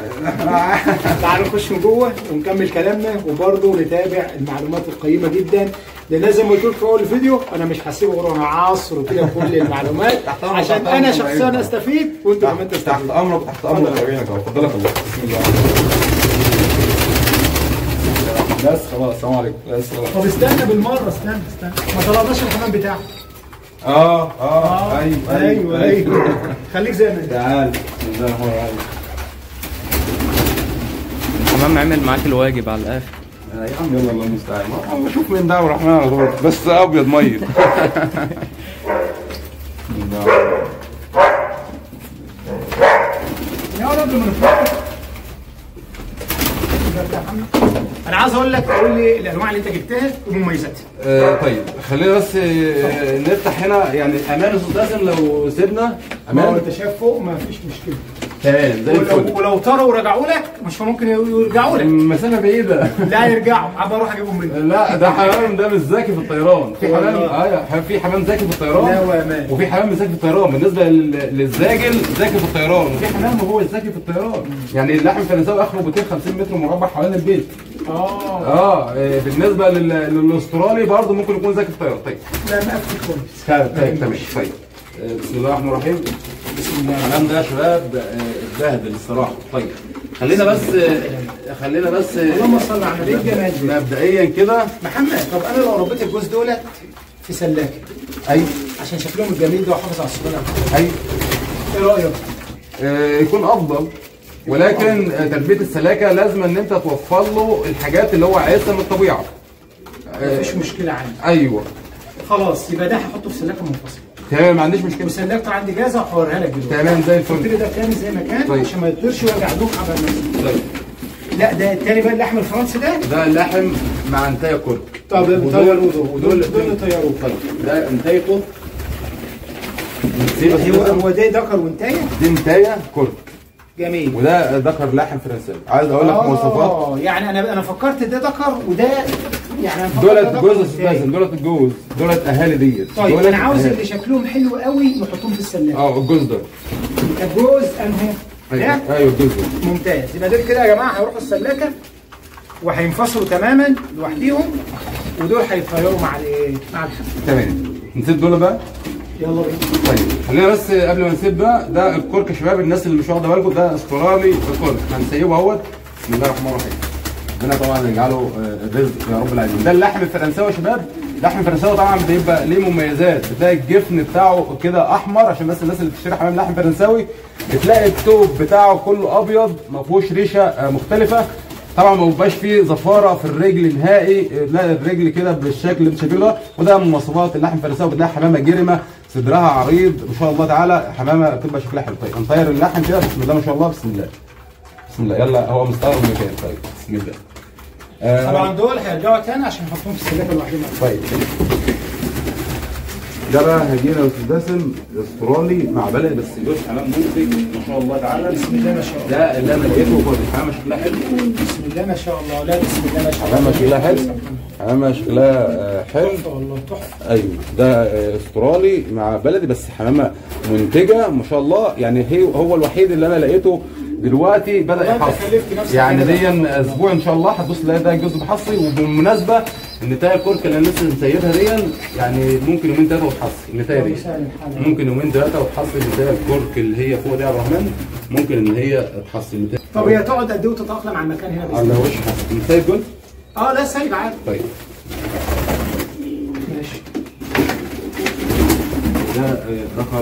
تعالوا نخش من جوه ونكمل كلامنا وبرضه نتابع المعلومات القيمه جدا لان زي ما قلت لكم في اول الفيديو انا مش هسيبه غير وانا عصر كده كل المعلومات تحت أمرك، عشان تحت انا أمرك، شخصيا أيوة. استفيد وانتوا كمان تحت تستفيدوا امرك تحت امرك يا عينك اهو اتفضلك الله بسم الله بس خلاص السلام عليكم بس خلاص طب استنى بالمره استنى استنى ما طلعناش الحمام بتاعك اه اه ايوه ايوه ايوه خليك زي ما انت تعال بسم الله الرحمن الرحيم الحمام عمل معاك الواجب على الاخر يا عم يلا الله المستعان ما بشوف من ده الرحمن على طول بس ابيض ميت يا رب ما نفرق انا عايز اقول لك قول لي الانواع اللي انت جبتها ومميزاتها آه طيب خلينا بس آه، نفتح هنا يعني امان استاذ باسم لو سيبنا ما هو امان انت شايف فوق ما فيش مشكله تمام زي الفل ولو, ولو طاروا ورجعوا لك مش ممكن يرجعوا لك المسافه بعيده لا يرجعوا عبا اروح اجيبهم منك لا ده حمام ده مش ذكي في الطيران في حمام والله. ايوه في حمام ذكي في الطيران لا وامان. وفي حمام مش ذكي في الطيران بالنسبه لل- للزاجل ذكي في الطيران وفي حمام هو الذكي في الطيران يعني اللحم الفرنساوي اخره 250 متر مربع حوالين البيت اه اه إيه، بالنسبه لل- للاسترالي برضه ممكن يكون ذكي في الطيران طيب لا مقفل كويس طيب طيب تمام طيب آه، بسم الله الرحمن الرحيم بسم الله الكلام ده يا شباب آه، اتبهدل الصراحه طيب خلينا بس آه، خلينا بس آه، اللهم صل على النبي الجمال ده. مبدئيا كده محمد طب انا لو ربيت الجوز دولت في سلاكه ايوه عشان شكلهم الجميل ده وحافظ على الصغير ايوه ايه رايك؟ آه، يكون افضل ولكن آه، تربيه السلاكه لازم ان انت توفر له الحاجات اللي هو عايزها من الطبيعه مفيش مشكله عندي ايوه خلاص يبقى ده هحطه في سلاكه منفصله تمام ما عنديش مشكله وسلاكته عندي جاهزه وهوريها لك دلوقتي تمام زي قلت الفل لي ده تاني زي ما كان طيب. عشان ما يطيرش ويرجع دوك على الناس طيب لا ده التاني بقى اللحم الفرنسي ده ده اللحم مع انتايه كرك طب ودول- طيروه دول ودول دول طيروه طيب ده انتايته نسيبه هو كده. هو ده ذكر وانتايه دي انتايه كرك جميل وده ذكر لحم فرنساوي عايز اقول لك مواصفات اه يعني انا انا فكرت ده ذكر وده يعني انا فكرت ده دولت ذكر جوز وانتاية. اساسا دولت الجوز دولت اهالي ديت طيب دولت انا عاوز أهالي. اللي شكلهم حلو قوي نحطهم في السلاكه اه الجوز ده الجوز انهي ده ايوه ايوه الجوز ده ممتاز يبقى دول كده يا جماعه هيروحوا السلاكه وهينفصلوا تماما لوحديهم ودول هيتطيروا مع الايه؟ مع الحمام تمام نسيب دول بقى يلا بينا طيب خلينا بس قبل ما نسيب ده ده الكرك يا شباب الناس اللي مش واخده بالكم ده استرالي الكرك هنسيبه اهوت بسم الله الرحمن الرحيم ربنا طبعا يجعله آه، رزق يا رب العالمين ده اللحم الفرنساوي يا شباب اللحم الفرنساوي طبعا بيبقى ليه مميزات بتلاقي الجفن بتاعه كده احمر عشان بس الناس اللي بتشتري حمام لحم فرنساوي بتلاقي التوب بتاعه كله ابيض ما فيهوش ريشه آه، مختلفه طبعا ما بيبقاش فيه زفاره في الرجل نهائي لا الرجل كده بالشكل اللي انت شايفه ده وده من مواصفات اللحم الفرنساوي بتلاقي حمامه جرمه صدرها عريض ما شاء الله تعالى حمامه بتبقى شكلها حلو طيب نطير اللحم كده بسم الله ما شاء الله بسم الله بسم الله يلا هو مستغرب المكان طيب بسم الله آه طبعا دول هيرجعوا تاني عشان نحطهم في السلاكه لوحدهم طيب ده بقى هيجينا يا استاذ باسم استرالي مع بلد بس جوز حمام منتج ما شاء الله تعالى بسم الله ما شاء الله ده اللي انا لقيته هو الحمامه شكلها حلو بسم الله ما شاء الله لا بسم الله ما شاء الله حمامه شكلها حلو حمامه شكلها آه، حلو تحفه والله تحفه ايوه ده آه، استرالي مع بلدي بس حمامه منتجه ما شاء الله يعني هي هو الوحيد اللي انا لقيته دلوقتي بدا والله أنت يحصل كلفت نفسك يعني كده. دي اسبوع ان شاء الله هتبص تلاقي ده جزء محصي وبالمناسبه النتايه الكرك اللي انا لسه مسيبها دي يعني ممكن يومين ثلاثه وتحصي النتايه دي يسهل الحال. ممكن يومين ثلاثه وتحصي النتايه الكرك اللي هي فوق دي يا عبد الرحمن ممكن ان هي تحصي النتايه طب هي تقعد قد ايه وتتاقلم على المكان هنا بإذن على الله؟ وش حصي النتايه جول اه لا سايب عادي طيب ماشي ده آه، ذكر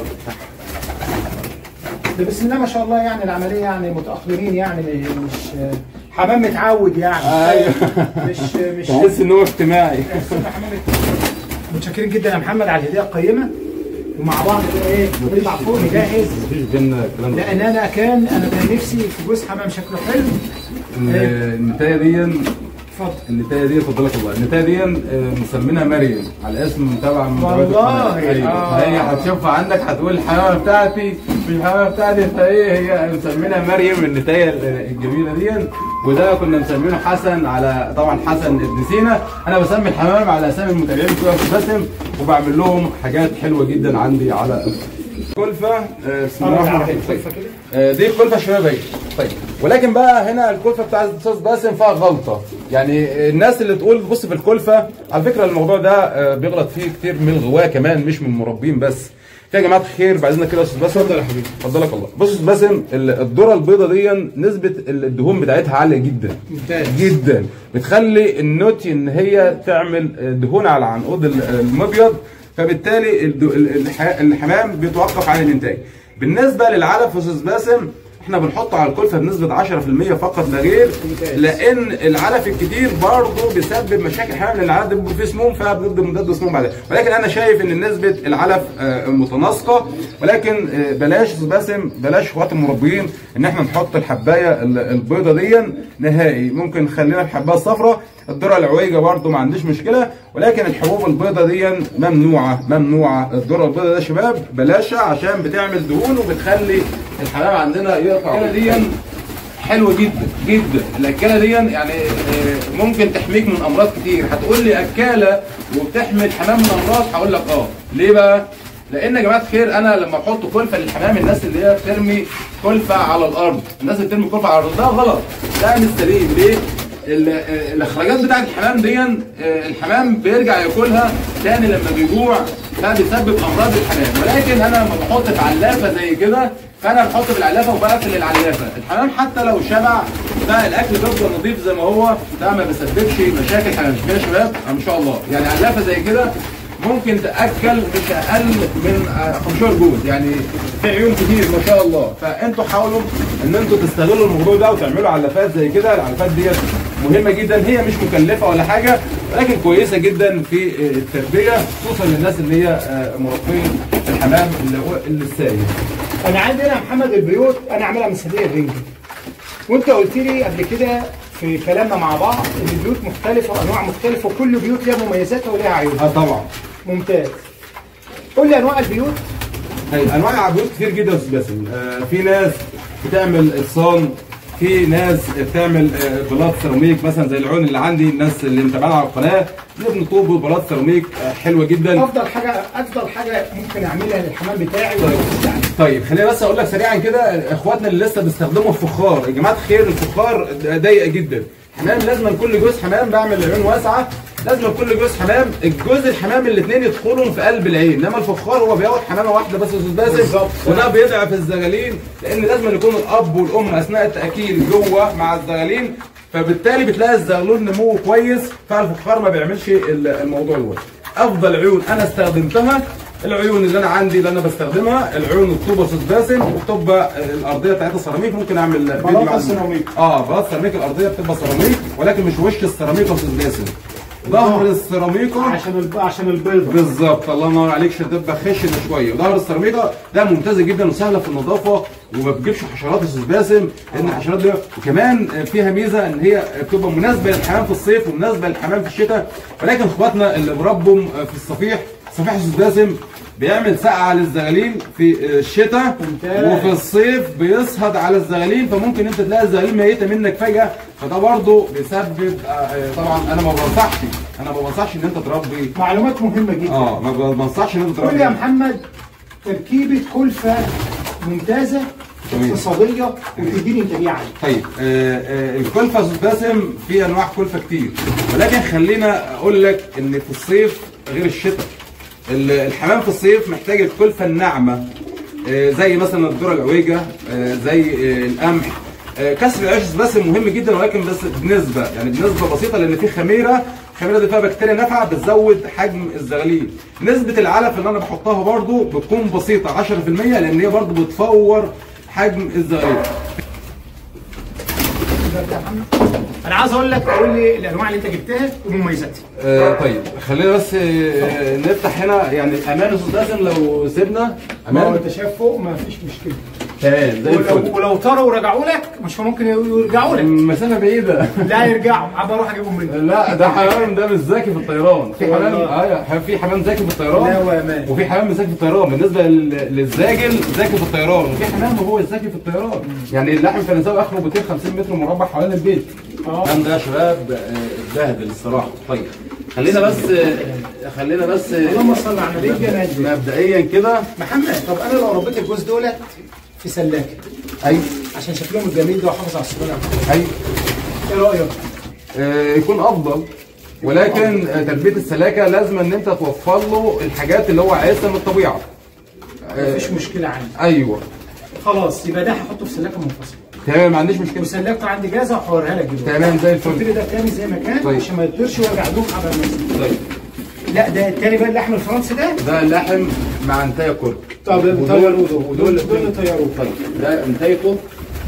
ده بسم الله ما شاء الله يعني العمليه يعني متاخرين يعني مش حمام متعود يعني أيوه. مش مش تحس ان هو اجتماعي حمام متشكرين جدا يا محمد على الهديه القيمه ومع بعض كده ايه نطلع فوق نجهز مفيش بينا كلام لان انا كان انا كان نفسي في جوز حمام شكله حلو النتايه دي اتفضل النتايه دي فضلك الله النتايه دي آه، مسمينها مريم على اسم متابعه من متابعات والله، القناة. ايوه آه. هي هتشوفها عندك هتقول الحمامه بتاعتي مش الحمامه بتاعتي فايه هي مسمينها مريم النتايه الجميله دي وده كنا مسمينه حسن على طبعا حسن ابن سينا انا بسمي الحمام على اسامي المتابعين بتوع باسم وبعمل لهم حاجات حلوه جدا عندي على كلفه آه، بسم الله الرحمن الرحيم طيب. كلفة كده. آه، دي الكلفه الشباب اهي طيب ولكن بقى هنا الكلفه بتاعت الاستاذ باسم فيها غلطه يعني الناس اللي تقول بص في الكلفه على فكره الموضوع ده آه، بيغلط فيه كتير من الغواه كمان مش من المربين بس في يا جماعه الخير بعد اذنك كده يا استاذ باسم اتفضل يا حبيبي اتفضلك الله بص يا استاذ باسم ال- الذره البيضاء دي نسبه الدهون بتاعتها عاليه جدا ممتاز. جدا بتخلي النوتي ان هي تعمل دهون على عنقود ال- المبيض فبالتالي الد- ال- الح- الحمام بيتوقف عن الانتاج بالنسبه للعلف يا استاذ باسم احنا بنحطه على الكلفه بنسبه 10% فقط لا غير ممتاز. لان العلف الكتير برضه بيسبب مشاكل حمام لان العلف بيبقى فيه سموم فبنبدا مضاد سموم بعدها ولكن انا شايف ان نسبه العلف آه، متناسقه ولكن آه، بلاش يا أستاذ باسم بلاش اخوات المربيين ان احنا نحط الحبايه ال- البيضه دي نهائي ممكن نخلينا الحبايه الصفراء الذره العويجه برده ما عنديش مشكله ولكن الحبوب البيضاء دي ممنوعه ممنوعه الذره البيضاء ده يا شباب بلاشها عشان بتعمل دهون وبتخلي الحمام عندنا يقطع دي حلوه جدا جدا الاكاله دي يعني آه، ممكن تحميك من امراض كتير هتقول لي اكاله وبتحمي الحمام من امراض هقول لك اه ليه بقى لان يا جماعه الخير انا لما بحط كلفه للحمام الناس اللي هي بترمي كلفه على الارض الناس اللي بترمي كلفه على الارض ده غلط ده مش سليم ليه ال- آه، الاخراجات بتاعت الحمام دي آه، الحمام بيرجع ياكلها تاني لما بيجوع فبيسبب امراض الحمام ولكن انا لما بحط في علافه زي كده فانا بحط في العلافه وبقفل العلافه الحمام حتى لو شبع ده الاكل بيفضل نظيف زي ما هو ده ما بيسببش مشاكل حمام مش كده يا شباب آه، ما شاء الله يعني علافه زي كده ممكن تاكل مش اقل من آه، 15 جوز يعني في عيون كتير ما شاء الله فانتوا حاولوا ان انتوا تستغلوا الموضوع ده وتعملوا علافات زي كده العلافات ديت مهمه جدا هي مش مكلفه ولا حاجه ولكن كويسه جدا في آه، التربيه خصوصا للناس اللي هي آه، مربين الحمام اللي هو اللي السائل انا عندي هنا يا محمد البيوت انا عاملها من صديق الرنجة وانت قلت لي قبل كده في كلامنا مع بعض ان البيوت مختلفه وانواع مختلفه وكل بيوت لها مميزاتها ولها عيوبها اه طبعا ممتاز قول لي انواع البيوت هي انواع عبود كتير جدا يا استاذ باسم آه، في ناس بتعمل الصان في ناس بتعمل آه، بلاط سيراميك مثلا زي العون اللي عندي الناس اللي متابعانا على القناه بنبني طوب وبلاط سيراميك آه، حلوه جدا افضل حاجه افضل حاجه ممكن اعملها للحمام بتاعي وهو بتاعي. طيب خليني بس اقول لك سريعا كده اخواتنا اللي لسه بيستخدموا الفخار يا جماعه الخير الفخار ضيق جدا حمام لازم كل جوز حمام بعمل عيون واسعه لازم كل جوز حمام الجوز الحمام الاثنين يدخلوا في قلب العين انما الفخار هو بياخد حمامه واحده بس يا استاذ باسم بالظبط. وده بيضعف الزغالين لان لازم يكون الاب والام اثناء التاكيل جوه مع الزغالين فبالتالي بتلاقي الزغلول نموه كويس فالفخار ما بيعملش ال- الموضوع دوت افضل عيون انا استخدمتها العيون اللي انا عندي اللي انا بستخدمها العيون الطوبه استاذ باسم والطوبه الارضيه بتاعتها سيراميك ممكن اعمل فيديو بلاطة عنه. سيراميك. اه بلاط سيراميك الارضيه بتبقى سيراميك ولكن مش وش السيراميك يا استاذ باسم ظهر السيراميكا عشان الب... عشان البيضه بالظبط الله ينور عليك عشان تبقى خشنه شويه ظهر السيراميكا ده ممتازه جدا وسهله في النظافه وما بتجيبش حشرات يا استاذ باسم لان الحشرات دي وكمان فيها ميزه ان هي بتبقى مناسبه للحمام في الصيف ومناسبه للحمام في الشتاء ولكن اخواتنا اللي مربوا في الصفيح صفيح يا استاذ باسم بيعمل سقعه للزغالين في الشتاء ممتاز. وفي الصيف بيصهد على الزغالين فممكن انت تلاقي الزغالين ميته منك فجاه فده برضه بيسبب آه، آه، طبعا انا ما بنصحش انا ما بنصحش ان انت تربي معلومات مهمه جدا اه ما بنصحش ان انت قول تربي لي يا محمد تركيبه كلفه ممتازه جميل. اقتصاديه وتديني انتاجيه عاليه طيب آه آه الكلفه يا استاذ باسم في انواع كلفه كتير ولكن خلينا اقول لك ان في الصيف غير الشتاء ال- الحمام في الصيف محتاج الكلفه الناعمه آه زي مثلا الذره العويجه آه زي آه القمح آه كسر العيش يا أستاذ باسم مهم جدا ولكن بس بنسبه يعني بنسبه بسيطه لان في خميره الخميره دي فيها بكتيريا نافعه بتزود حجم الزغاليل نسبه العلف اللي انا بحطها برضو بتكون بسيطه 10% لان هي برضو بتفور حجم الزغاليل انا عايز اقول لك قول لي الانواع اللي انت جبتها ومميزاتها آه طيب خلينا بس آه نفتح هنا يعني امان يا استاذ باسم لو سيبنا ما هو امان انت شايف فوق ما فيش مشكله تمام زي الفل ولو, ولو طاروا ورجعوا لك مش ممكن يرجعوا لك مسافه بعيده لا يرجعوا عبا اروح اجيبهم منك لا ده حمام ده مش ذكي في الطيران في حمام والله. اه في حمام ذكي في الطيران لا وأمان. وفي حمام مش ذكي في الطيران بالنسبه لل- للزاجل ذكي في الطيران وفي حمام هو الذكي في الطيران يعني اللحم فرنساوي اخره 250 متر مربع حوالين البيت اه. الحمام ده يا شباب آه، اتبهدل الصراحه طيب خلينا بس آه، خلينا بس آه، اللهم صل على النبي جنات مبدئيا كده محمد طب انا لو ربيت الجوز دولت في سلاكه ايوه عشان شكلهم الجميل ده واحافظ على السكان ايوه ايه رايك؟ آه، يكون افضل ولكن آه، تربيه السلاكه لازم ان انت توفر له الحاجات اللي هو عايزها من الطبيعه مفيش مشكله عندي ايوه خلاص يبقى ده هحطه في سلاكه منفصله تمام ما عنديش مشكله وسلاكته عندي جاهزه وهوريها لك دلوقتي تمام زي قلت الفل لي ده تاني زي ما كان طيب. عشان ما يطيرش ويرجع دوم على الناس طيب لا ده التاني بقى اللحم الفرنسي ده ده لحم مع انتايه كرك طب ودول- طيروه دول ودول دول اللي طيروه طيب ده انتايته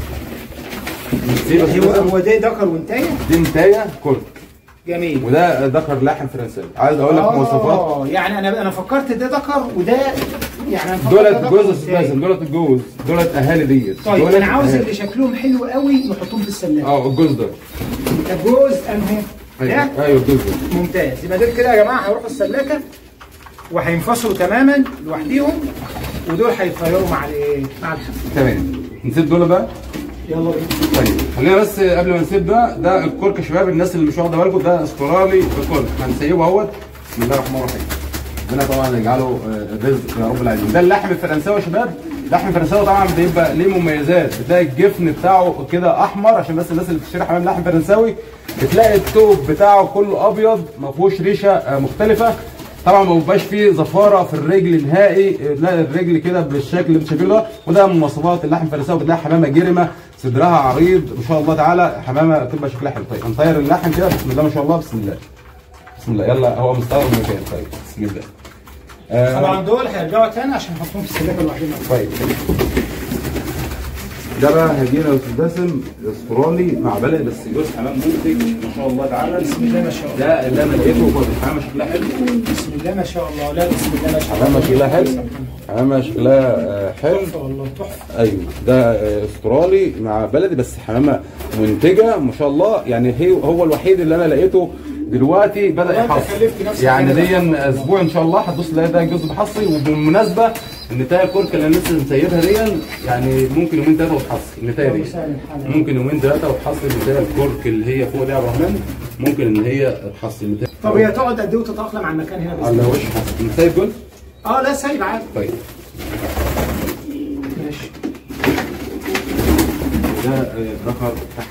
دي بس هو مثلا هو ده ذكر وانتايه دي انتايه كرك جميل وده ذكر لحم فرنساوي عايز اقول لك مواصفات اه يعني انا انا فكرت ده ذكر وده يعني انا فكرت دولت ده ذكر جوز وانتاية. اساسا دولت الجوز دولت اهالي ديت طيب دولت انا عاوز أهالي. اللي شكلهم حلو قوي نحطهم في السلاكه اه الجوز ده الجوز انهي ده ايوه جدا ممتاز يبقى دول كده يا جماعه هيروحوا السلاكه وهينفصلوا تماما لوحديهم ودول هيتغيروا مع الايه؟ مع الحمل تمام نسيب دول بقى يلا بينا طيب خلينا بس قبل ما نسيب ده ده الكرك يا شباب الناس اللي مش واخده بالكم ده استرالي الكرك هنسيبه اهوت بسم الله الرحمن الرحيم ربنا طبعا يجعله آه، رزق يا رب العالمين ده اللحم الفرنساوي يا شباب اللحم الفرنساوي طبعا بيبقى ليه مميزات بتلاقي الجفن بتاعه كده احمر عشان بس الناس اللي بتشتري حمام لحم فرنساوي بتلاقي التوب بتاعه كله ابيض ما فيهوش ريشه آه، مختلفه طبعا ما بيبقاش فيه زفاره في الرجل نهائي لا الرجل كده بالشكل اللي انتوا شايفينه ده وده من مواصفات اللحم الفرنساوي بتلاقي حمامه جرمه صدرها عريض ما شاء الله تعالى حمامه بتبقى شكلها حلو طيب هنطير اللحم كده بسم الله ما شاء الله بسم الله بسم الله يلا هو مستغرب المكان طيب بسم الله آه طبعا دول هيرجعوا تاني عشان نحطهم في السلاكه لوحدهم طيب ده بقى هيجينا استاذ باسم استرالي مع بلد بس جوز حمام منتج ما شاء الله تعالى بسم الله ما شاء الله ده اللي انا لقيته هو الحمامه شكلها حلو بسم الله ما شاء الله لا بسم الله ما شاء الله حمامه شكلها حلو حمامه شكلها آه، حلو تحفه والله تحفه ايوه ده آه، استرالي مع بلدي بس حمامه منتجه ما شاء الله يعني هي هو الوحيد اللي انا لقيته دلوقتي بدا والله أنت يحصل كلفت نفسك يعني كده. دي اسبوع ان شاء الله هتبص تلاقي ده جزء محصي وبالمناسبه النتايه الكركه اللي انا لسه مسيبها دي يعني ممكن يومين ثلاثه وتحصل النتايه دي مساء الحال. ممكن يومين ثلاثه وتحصل النتايه الكرك اللي هي فوق دي يا عبد الرحمن ممكن ان هي تحصل النتايه طب هي تقعد قد ايه وتتاقلم على المكان هنا على بس وش حصل النتايه جزء اه لا سايب عادي طيب ماشي ده آه، ذكر تحت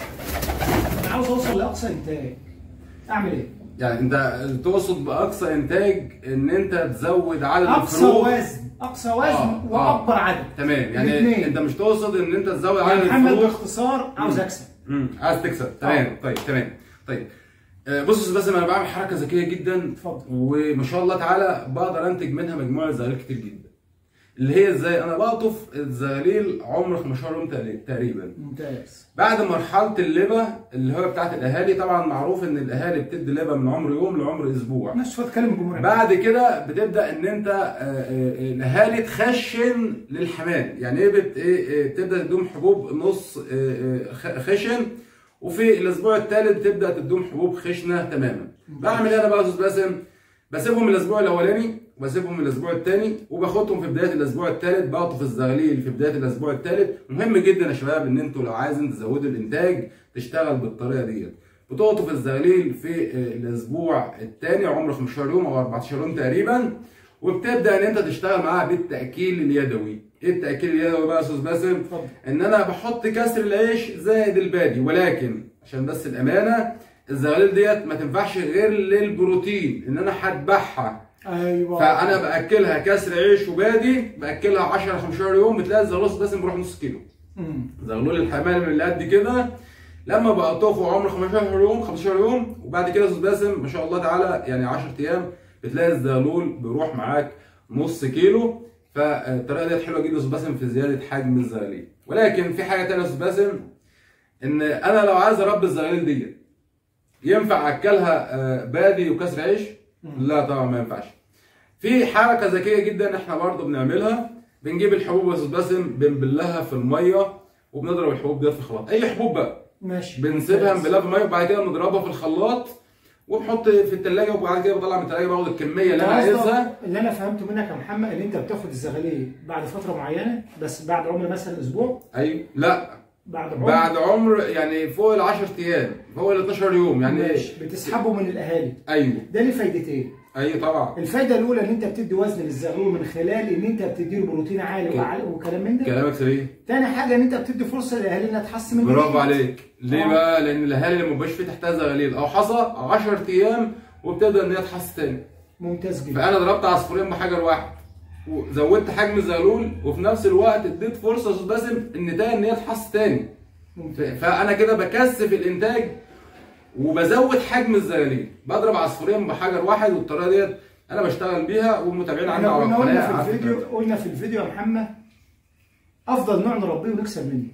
انا عاوز اوصل لاقصى انتاج اعمل ايه؟ يعني انت تقصد باقصى انتاج ان انت تزود عدد اقصى الفروق وزن اقصى وزن آه، واكبر آه. عدد تمام يعني الاثنين. انت مش تقصد ان انت تزود عدد يعني محمد الفروق باختصار عاوز اكسب امم عايز تكسب تمام طيب تمام طيب آه، بص بس انا بعمل حركه ذكيه جدا اتفضل. وما شاء الله تعالى بقدر انتج منها مجموعه زغاليل كتير جدا اللي هي ازاي انا بقطف الزغاليل عمر 15 يوم تقريبا- تقريبا ممتاز بعد مرحله اللبه اللي هو بتاعت الاهالي طبعا معروف ان الاهالي بتدي لبه من عمر يوم لعمر اسبوع نفس شويه كلام الجمهور بعد كده بتبدا ان انت آه، آه، الاهالي تخشن للحمام يعني ايه بت ايه آه، تبدا تدوم حبوب نص آه، آه، خ- خشن وفي الاسبوع الثالث تبدا تدوم حبوب خشنه تماما بعمل ايه انا بقى يا استاذ باسم بسيبهم الاسبوع الاولاني وبسيبهم الاسبوع الثاني وباخدهم في بدايه الاسبوع الثالث بقطف الزغاليل في بدايه الاسبوع الثالث مهم جدا يا شباب ان انتوا لو عايزين تزودوا الانتاج تشتغل بالطريقه ديت بتقطف الزغاليل في آه، الاسبوع الثاني عمر 15 يوم او 14 يوم تقريبا وبتبدا ان انت تشتغل معاها بالتاكيل اليدوي ايه التاكيل اليدوي بقى يا استاذ باسم اتفضل. ان انا بحط كسر العيش زائد البادي ولكن عشان بس الامانه الزغاليل ديت ما تنفعش غير للبروتين ان انا هذبحها ايوه فانا باكلها كسر عيش وبادي باكلها 10 15 يوم بتلاقي الزغلول باسم بيروح نص كيلو مم. زغلول الحمام اللي قد كده لما بقطفه عمر 15 يوم 15 يوم وبعد كده يا استاذ باسم ما شاء الله تعالى يعني 10 ايام بتلاقي الزغلول بيروح معاك نص كيلو فالطريقه ديت حلوه جدا يا استاذ باسم في زياده حجم الزغاليل ولكن في حاجه ثانيه يا استاذ باسم ان انا لو عايز اربي الزغاليل ديت ينفع اكلها آه، بادي وكسر عيش؟ لا طبعا ما ينفعش. في حركه ذكيه جدا احنا برضو بنعملها بنجيب الحبوب يا استاذ باسم بنبلها في الميه وبنضرب الحبوب ديت في الخلاط اي حبوب بقى ماشي بنسيبها ممتاز. نبلها في الميه وبعد كده بنضربها في الخلاط وبنحط في الثلاجه وبعد كده بطلع من الثلاجه باخد الكميه اللي انا أنت قصدك عايزها اللي انا فهمته منك يا محمد ان انت بتاخد الزغاليل بعد فتره معينه بس بعد عمر مثلا اسبوع ايوه لا بعد عمر بعد عمر يعني فوق ال 10 ايام فوق ال 12 يوم يعني ماشي بتسحبه من الاهالي ايوه ده ليه فايدتين ايوه طبعا الفايده الاولى ان انت بتدي وزن للزغلول من خلال ان انت بتدي له بروتين عالي كده. وعالي وكلام من ده كلامك سليم تاني حاجه ان انت بتدي فرصه للاهالي انها تحسن من برافو جديد. عليك ليه آه. بقى لان الاهالي اللي ما بيبقاش فيه تحتها زغاليل او حصى 10 ايام وبتبدا ان هي تحس تاني ممتاز جدا فانا ضربت عصفورين بحجر واحد وزودت حجم الزغلول وفي نفس الوقت اديت فرصه يا استاذ باسم ان ده ان هي تحس تاني ف- ممتاز فانا كده بكثف الانتاج وبزود حجم الزغاليل بضرب عصفورين بحجر واحد والطريقه ديت انا بشتغل بيها والمتابعين عندي احنا على قلنا قلنا القناه في عارفين الفيديو كده. قلنا في الفيديو يا محمد افضل نوع نربيه ونكسب منه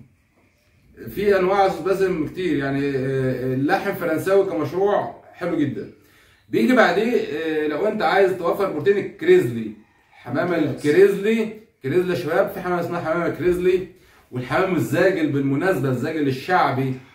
في انواع يا استاذ باسم كتير يعني آه، اللحم الفرنساوي كمشروع حلو جدا بيجي بعديه آه، لو انت عايز توفر بروتين الكريزلي حمامه ممتاز. الكريزلي كريزلي يا شباب في حمامه اسمها حمامه كريزلي والحمام الزاجل بالمناسبه الزاجل الشعبي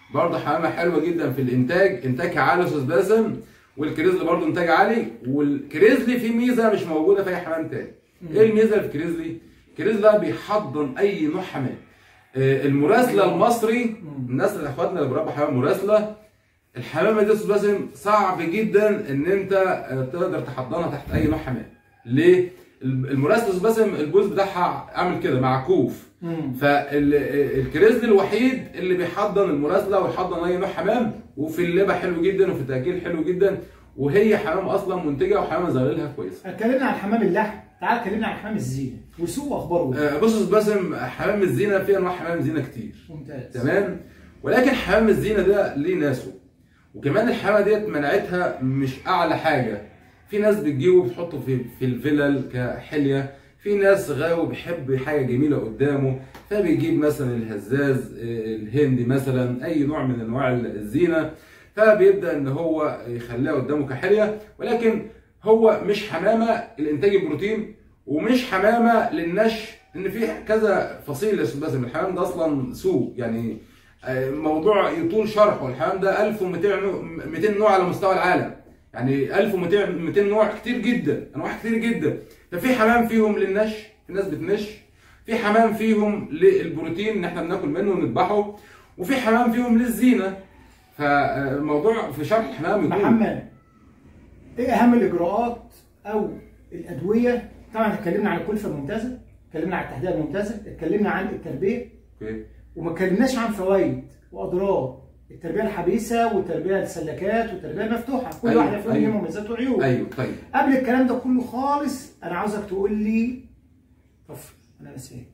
برضه حمامه حلوه جدا في الانتاج انتاجها عالي يا استاذ باسم والكريزلي برضه انتاج عالي والكريزلي فيه ميزه مش موجوده في اي حمام تاني ايه الميزه اللي في الكريزلي؟ الكريزلي بيحضن اي نوع حمام آه، المراسله المصري الناس اللي اخواتنا اللي بيربوا حمام مراسله الحمامه دي يا استاذ باسم صعب جدا ان انت آه، تقدر تحضنها تحت اي نوع حمام ليه؟ المراسله يا استاذ باسم الجوز بتاعها عامل كده معكوف مم. فالكريزلي الوحيد اللي بيحضن المراسله ويحضن اي نوع حمام وفي اللبه حلو جدا وفي التاكيل حلو جدا وهي حمام اصلا منتجه وحمام زغللها كويسه اتكلمنا عن حمام اللحم تعال اتكلمنا عن حمام الزينه وسوق اخباره إيه؟ آه، بص يا أستاذ باسم حمام الزينه في انواع حمام زينه كتير ممتاز تمام ولكن حمام الزينه ده ليه ناسه وكمان الحمامه ديت مناعتها مش اعلى حاجه في ناس بتجيبه بتحطه في في الفلل كحليه في ناس غاوي بيحب حاجه جميله قدامه فبيجيب مثلا الهزاز آه، الهندي مثلا اي نوع من انواع الزينه فبيبدا ان هو يخليها قدامه كحليه ولكن هو مش حمامه الانتاج البروتين ومش حمامه للنشء ان في كذا فصيل يا استاذ باسم الحمام ده اصلا سوق يعني آه، موضوع يطول شرحه الحمام ده 1200 نوع 200 نوع على مستوى العالم يعني 1200 200 نوع كتير جدا انواع كتير جدا ففي حمام فيهم للنشء في ناس بتنش في حمام فيهم للبروتين ان احنا بناكل منه ونذبحه وفي حمام فيهم للزينه فالموضوع في شرح الحمام يطول محمد ايه اهم الاجراءات او الادويه طبعا اتكلمنا عن الكلفه الممتازه اتكلمنا عن التهدئه الممتازه اتكلمنا عن التربيه اوكي وما اتكلمناش عن فوائد واضرار التربيه الحبيسه والتربيه السلكات والتربيه المفتوحه كل أيوة، واحده فيهم أيوة. ليها مميزات وعيوب ايوه طيب قبل الكلام ده كله خالص انا عاوزك تقول لي طب انا نسيت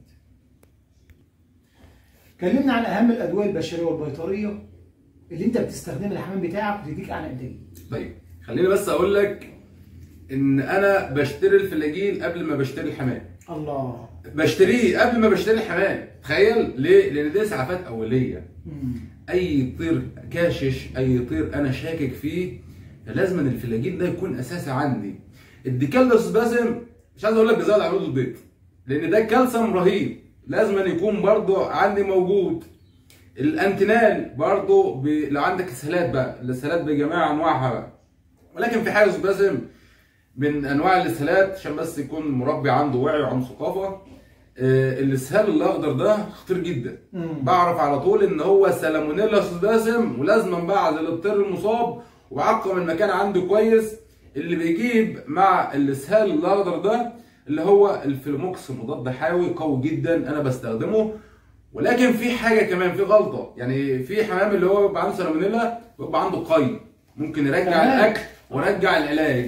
اتكلمنا عن اهم الادويه البشريه والبيطريه اللي انت بتستخدمها للحمام بتاعك وتديك اعلى انتاجيه طيب خليني بس اقول لك ان انا بشتري الفلاجيل قبل ما بشتري الحمام الله بشتريه قبل ما بشتري الحمام تخيل ليه لان دي اسعافات اوليه مم. اي طير كاشش اي طير انا شاكك فيه لازم أن الفلاجيل ده يكون اساسي عندي الديكال ده يا استاذ باسم مش عايز اقول لك بيزود عروض البيض لان ده كالسيوم رهيب لازم أن يكون برضو عندي موجود الانتينال برضو ب... لو عندك اسهالات بقى الاسهالات بجميع انواعها بقى ولكن في حاجه يا استاذ باسم من انواع الاسهالات عشان بس يكون المربي عنده وعي وعنده ثقافه آه، الاسهال الاخضر ده خطير جدا مم. بعرف على طول ان هو سالمونيلا يا استاذ باسم ولازم بعزل الطير المصاب وعقم المكان عنده كويس اللي بيجيب مع الاسهال الاخضر ده اللي هو الفلوموكس مضاد حيوي قوي جدا انا بستخدمه ولكن في حاجه كمان في غلطه يعني في حمام اللي هو بيبقى عنده سالمونيلا بيبقى عنده قي ممكن يرجع تمام. الاكل ويرجع العلاج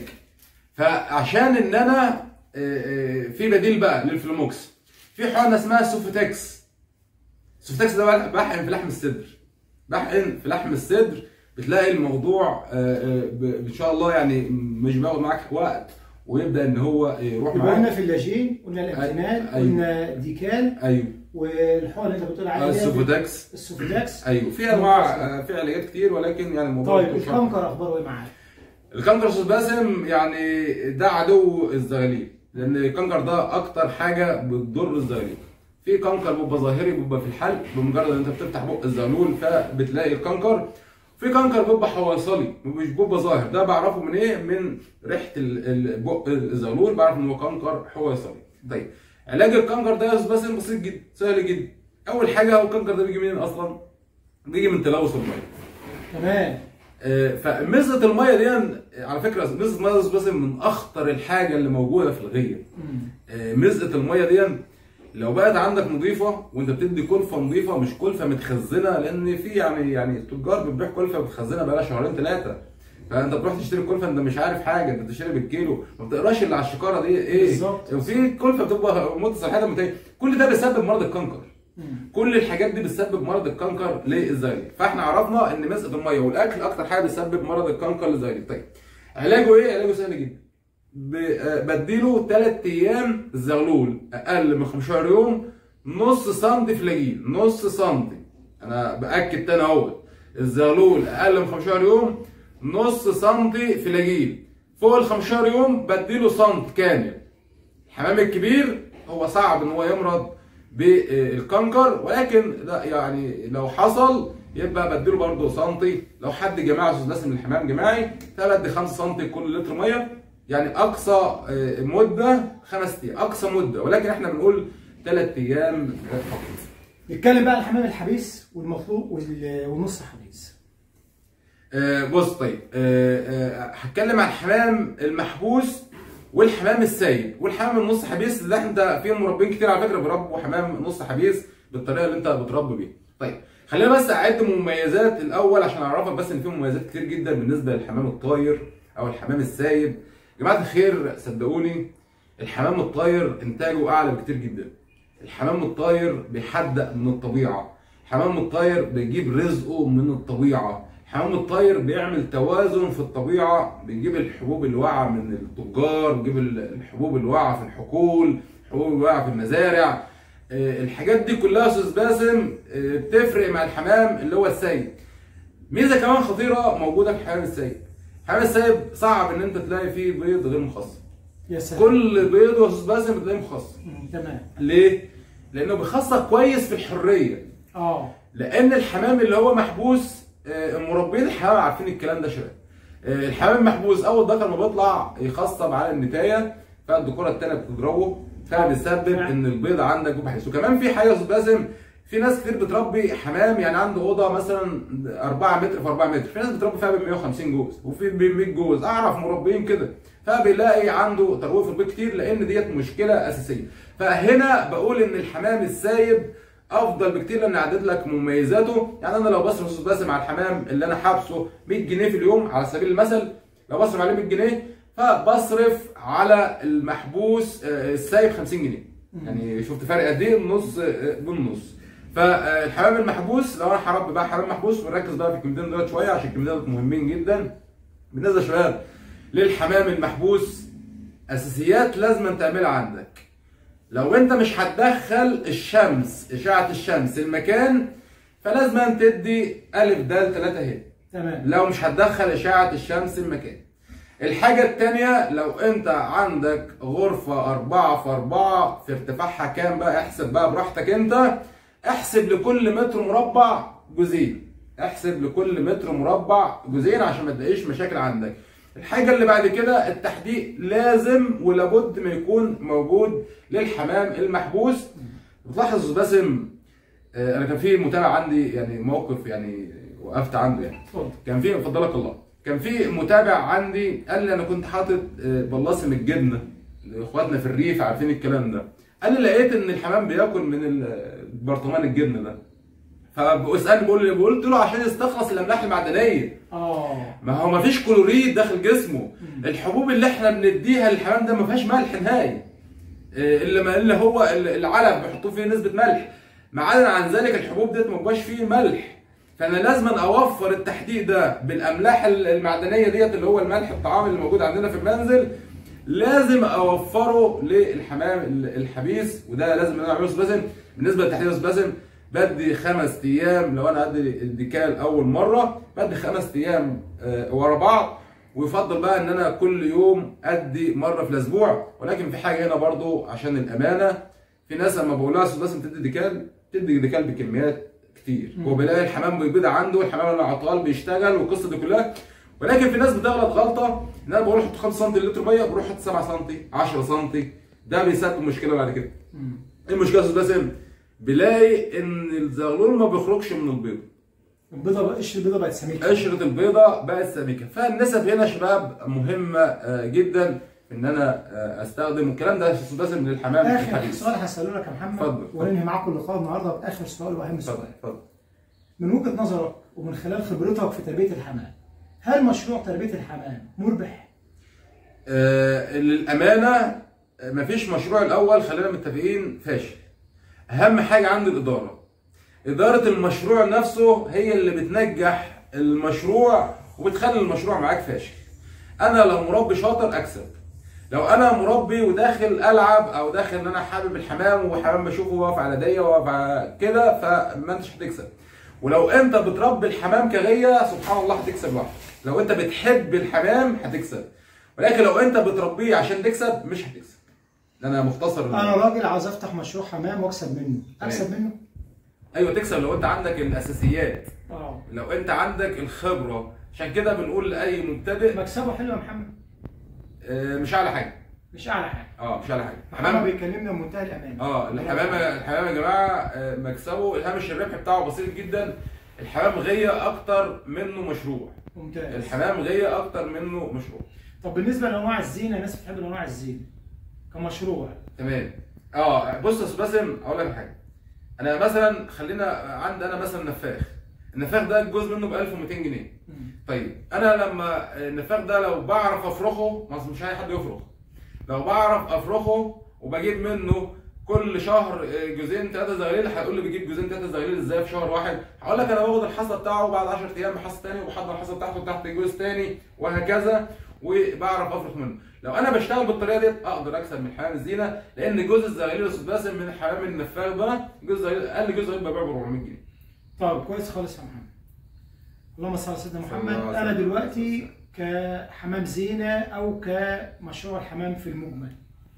فعشان ان انا آه، آه، في بديل بقى للفلوموكس في حقنه اسمها سوفتكس السوفتكس ده بقى بحقن في لحم الصدر بحقن في لحم الصدر بتلاقي الموضوع آه، آه، ب- ان شاء الله يعني مش بياخد معاك وقت ويبدا ان هو يروح يبقى قلنا معاك فلاجين قلنا الامتنان أيوة. قلنا ديكال ايوه والحقن اللي انت بتقول آه، عليها السوفتكس السوفيداكس ايوه في انواع آه، في علاجات كتير ولكن يعني الموضوع طيب مش- الكنكر اخباره ايه معاك؟ الكنكر استاذ باسم يعني ده عدو الزغاليل لان الكنكر ده اكتر حاجه بتضر الزغاليل في كنكر بيبقى ظاهري بيبقى في الحلق بمجرد ان انت بتفتح بق الزغلول فبتلاقي الكنكر في كنكر بيبقى حويصلي مش بيبقى ظاهر ده بعرفه من ايه من ريحه ال- ال- بق الزغلول بعرف ان هو كنكر حويصلي طيب علاج الكنكر ده يا استاذ باسم بسيط جدا سهل جدا اول حاجه هو الكنكر ده بيجي منين اصلا بيجي من تلوث الميه تمام آه، فمزه الميه دي على فكره مزه الميه دي بس من اخطر الحاجه اللي موجوده في الغيه مم. آه، مزه الميه دي لو بقت عندك نظيفه وانت بتدي كلفه نظيفه مش كلفه متخزنه لان في يعني يعني التجار بتبيع كلفه متخزنه بقالها شهرين ثلاثه فانت بتروح تشتري كلفه انت مش عارف حاجه انت بتشتري بالكيلو ما بتقراش اللي على الشكاره دي ايه بالظبط. وفي كلفه بتبقى مده صلاحيتها منتهيه كل ده بيسبب مرض الكنكر مم. كل الحاجات دي بتسبب مرض الكنكر للزغاليل فاحنا عرفنا ان مسقه الميه والاكل اكتر حاجه بتسبب مرض الكنكر للزغاليل طيب علاجه ايه علاجه سهل جدا ب- آه، بديله 3 ايام زغلول اقل من 15 يوم نص سنتي فلاجيل نص سنتي انا باكد تاني اهو الزغلول اقل من 15 يوم نص سنتي فلاجيل فوق ال 15 يوم بديله سنت كامل الحمام الكبير هو صعب ان هو يمرض بالكنكر ولكن لا يعني لو حصل يبقى بديله برضه سنتي لو حد جماعي استاذ باسم من الحمام جماعي فبدي 5 سنتي كل لتر ميه يعني اقصى آه، مده خمس ايام اقصى مده ولكن احنا بنقول ثلاث ايام فقط نتكلم بقى عن الحمام الحبيس والمطلوب وال- والنص حبيس آه، بص طيب آه، آه، هتكلم عن الحمام المحبوس والحمام السايب والحمام النص حبيس اللي احنا في مربين كتير على فكره بيربوا حمام نص حبيس بالطريقه اللي انت بتربي بيها. طيب خلينا بس اعد مميزات الاول عشان اعرفك بس ان في مميزات كتير جدا بالنسبه للحمام الطاير او الحمام السايب. يا جماعه الخير صدقوني الحمام الطاير انتاجه اعلى بكتير جدا. الحمام الطاير بيحدق من الطبيعه. الحمام الطاير بيجيب رزقه من الطبيعه. الحمام الطاير بيعمل توازن في الطبيعه بيجيب الحبوب اللي واقعه من التجار بيجيب الحبوب اللي واقعه في الحقول الحبوب اللي واقعه في المزارع آه، الحاجات دي كلها يا استاذ باسم آه، بتفرق مع الحمام اللي هو السيد ميزه كمان خطيره موجوده في الحمام السيد الحمام السيد صعب ان انت تلاقي فيه بيض غير مخصص يا سلام كل بيض يا استاذ باسم بتلاقيه مخصص مم، تمام ليه لانه بيخصص كويس في الحريه اه لان الحمام اللي هو محبوس آه، مربين الحمام عارفين الكلام ده شويه آه، الحمام المحبوس اول ذكر ما بيطلع يخصب على النتايه فالذكوره الثانيه بتضربه فبيسبب ان البيض عندك بحيث وكمان في حاجه يا استاذ باسم في ناس كتير بتربي حمام يعني عنده اوضه مثلا 4 متر في 4 متر في ناس بتربي فيها ب 150 جوز وفي ب 100 جوز اعرف مربيين كده فبيلاقي عنده ترويج في البيت كتير لان ديت مشكله اساسيه فهنا بقول ان الحمام السايب افضل بكتير لان عدت لك مميزاته يعني انا لو بصرف استاذ باسم على الحمام اللي انا حابسه 100 جنيه في اليوم على سبيل المثل لو بصرف عليه 100 جنيه فبصرف على المحبوس آه، السايب 50 جنيه يعني شفت فرق قد ايه النص آه، بالنص فالحمام المحبوس لو انا هربي بقى حمام محبوس ونركز بقى في الكلمتين دول شويه عشان الكلمتين دول مهمين جدا بالنسبه يا شباب للحمام المحبوس اساسيات لازم تعملها عندك لو انت مش هتدخل الشمس اشعه الشمس المكان فلازم تدي الف د 3 اهي تمام لو مش هتدخل اشعه الشمس المكان الحاجة التانية لو انت عندك غرفة أربعة في أربعة في ارتفاعها كام بقى احسب بقى براحتك انت احسب لكل متر مربع جزئين احسب لكل متر مربع جزئين عشان ما تلاقيش مشاكل عندك الحاجة اللي بعد كده التحديق لازم ولابد ما يكون موجود للحمام المحبوس بتلاحظ باسم آه، انا كان في متابع عندي يعني موقف يعني وقفت عنده يعني اتفضل كان في فضلك الله كان في متابع عندي قال لي انا كنت حاطط آه، بلاصم الجبنه لاخواتنا في الريف عارفين الكلام ده قال لي لقيت ان الحمام بياكل من ال- برطمان الجبنه ده فبسالني بقول له قلت له عشان يستخلص الاملاح المعدنيه اه ما هو ما فيش كلوريد داخل جسمه الحبوب اللي احنا بنديها للحمام ده ما فيهاش ملح نهائي إيه، الا ما اللي هو ال- العلف بيحطوه فيه نسبه ملح معادا عن ذلك الحبوب ديت ما بيبقاش فيه ملح فانا لازم اوفر التحديد ده بالاملاح ال- المعدنيه ديت اللي هو الملح الطعام اللي موجود عندنا في المنزل لازم اوفره للحمام ال- الحبيس وده لازم انا اعمله باسم بالنسبه للتحديد يا باسم بدي خمس ايام لو انا ادي الديكال اول مره بدي خمس ايام آه، ورا بعض ويفضل بقى ان انا كل يوم ادي مره في الاسبوع ولكن في حاجه هنا برضو عشان الامانه في ناس لما بقول لها يا استاذ باسم تدي ديكال تدي ديكال بكميات كتير هو بيلاقي الحمام بيبيض عنده الحمام اللي عطال بيشتغل والقصه دي كلها ولكن في ناس بتغلط غلطه ان انا بقول حط 5 سم لتر ميه بروح احط 7 سم 10 سم ده بيسبب مشكله بعد كده مم. ايه المشكله يا استاذ باسم؟ بيلاقي ان الزغلول ما بيخرجش من البيض البيضه بقى قشر البيضه بقت سميكه قشره البيضه بقت سميكه فالنسب هنا يا شباب مهمه آه، جدا ان انا آه، استخدم الكلام ده يا استاذ باسم للحمام اخر الحديث سؤال هساله لك يا محمد اتفضل، اتفضل. وننهي معاكم اللقاء النهارده باخر سؤال واهم اتفضل سؤال اتفضل من وجهه نظرك ومن خلال خبرتك في تربيه الحمام هل مشروع تربيه الحمام مربح؟ آه، للامانه آه، مفيش مشروع الاول خلينا متفقين فاشل اهم حاجه عند الاداره اداره المشروع نفسه هي اللي بتنجح المشروع وبتخلي المشروع معاك فاشل انا لو مربي شاطر اكسب لو انا مربي وداخل العب او داخل ان انا حابب الحمام وحمام بشوفه واقف على ايديا واقف على كده فما انتش هتكسب ولو انت بتربي الحمام كغيه سبحان الله هتكسب لوحدك لو انت بتحب الحمام هتكسب ولكن لو انت بتربيه عشان تكسب مش هتكسب انا مختصر انا راجل عاوز افتح مشروع حمام واكسب منه اكسب منه؟ ايوه تكسب لو انت عندك الاساسيات اه لو انت عندك الخبره عشان كده بنقول لاي مبتدئ مكسبه حلو يا محمد آه، مش على حاجه مش اعلى حاجه اه مش على حاجه محمد حمام بيكلمنا بمنتهى الامان اه الحمام الحمام يا جماعه آه، مكسبه هامش الربح بتاعه بسيط جدا الحمام غيه اكتر منه مشروع ممتاز الحمام غيه اكتر منه مشروع طب بالنسبه لانواع الزينه الناس بتحب انواع الزينه كمشروع تمام اه بص يا استاذ باسم اقول لك حاجه انا مثلا خلينا عندي انا مثلا نفاخ النفاخ ده الجزء منه ب 1200 جنيه مم. طيب انا لما النفاخ ده لو بعرف افرخه ما أصل مش اي حد يفرخ لو بعرف افرخه وبجيب منه كل شهر جزئين ثلاثه زغاليل هيقول لي بجيب جزئين ثلاثه زغاليل ازاي في شهر واحد هقول لك انا باخد الحصه بتاعه وبعد 10 ايام بحصه ثاني وبحضر الحصه بتاعته تحت جزء ثاني وهكذا وبعرف افرخ منه لو انا بشتغل بالطريقه ديت اقدر اكسب من حمام الزينه لان جزء الزغاليل يا استاذ باسم من حمام النفاخ ده جزء الزغاليل اقل جزء ببيعه ب 400 جنيه طيب كويس خالص يا محمد اللهم صل على سيدنا صلى محمد الله عليه انا وسلم. دلوقتي كحمام زينه او كمشروع الحمام في المجمل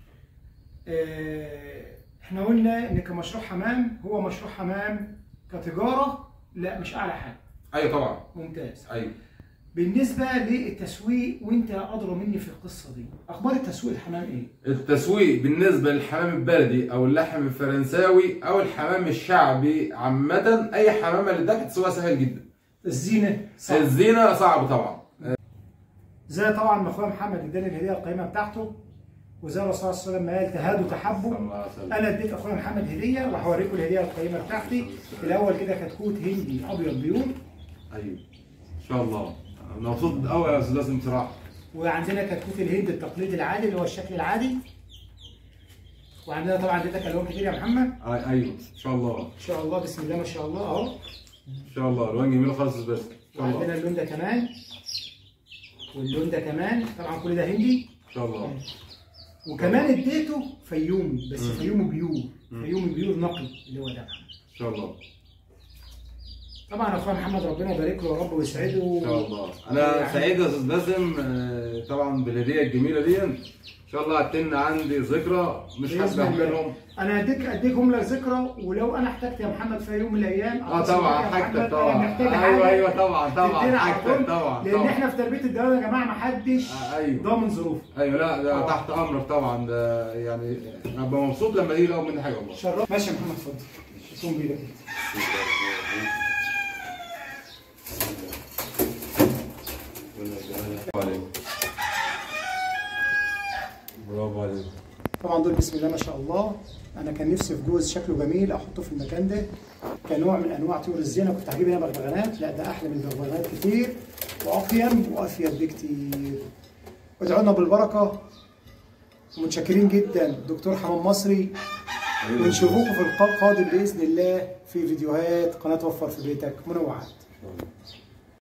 آه، احنا قلنا ان كمشروع حمام هو مشروع حمام كتجاره لا مش اعلى حاجه ايوه طبعا ممتاز ايوه بالنسبه للتسويق وانت ادرى مني في القصه دي اخبار التسويق الحمام ايه التسويق بالنسبة للحمام البلدي أو اللحم الفرنساوي أو الحمام الشعبي عامة أي حمامة للدك تسويقها سهل جدا. الزينه صح الزينة صعب طبعا. زي طبعا ما اخويا محمد اداني الهديه القيمه بتاعته وزي الرسول صلى الله عليه وسلم قال تهادوا تحبوا انا اديت اخويا محمد هديه وهوريكم الهديه القيمه بتاعتي الاول كده كتكوت هندي ابيض بيور أيوه. إن شاء الله. أنا مبسوط قوي يا أستاذ لازم بصراحة. وعندنا كتكوت الهند التقليدي العادي اللي هو الشكل العادي وعندنا طبعا اديتك الوان كتير يا محمد أي- أيوه إن شاء الله. ان شاء الله بسم الله ما شاء الله اهو إن شاء الله ألوان جميلة خالص يا أستاذ باسم. إن شاء وعندنا الله. اللون ده كمان واللون ده كمان طبعا كل ده هندي إن شاء الله. وكمان اديته فيومي بس مم. فيومي بيور مم. فيومي بيور نقي اللي هو ده إن شاء الله. طبعا اخويا محمد ربنا يبارك له يا رب ويسعده إن شاء الله. أنا سعيد يا أستاذ باسم آه، طبعا بالهدية الجميلة دي. إن شاء الله هتن عندي ذكرى مش بإذن هسمح الله. منهم. انا هديك اديكم لك ذكرى ولو انا احتجت يا محمد في يوم من الايام اه أتصل طبعا بيك يا حاجتك محمد، أنا طبعا محتاج ايوه حاجة ايوه طبعا طبعا تدينا على حاجتك طول، طبعا لان طبعا احنا في تربيه الدوله يا جماعه ما حدش آه، ايوه ضامن ظروفه ايوه لا ده آه. تحت امرك طبعا ده يعني ابقى مبسوط لما يجي يلاقوا مني حاجه والله شرف ماشي يا محمد اتفضل قوم بيدك برافو عليك برافو عليك طبعا دول بسم الله ما شاء الله انا كان نفسي في جوز شكله جميل احطه في المكان ده كنوع من انواع طيور الزينه كنت هجيب هنا بغبغانات لا ده احلى من البغبغانات كتير واقيم وافيد بكتير ادعوا لنا بالبركه ومتشكرين جدا دكتور حمام مصري ونشوفكم في اللقاء القادم باذن الله في فيديوهات قناه وفر في بيتك منوعات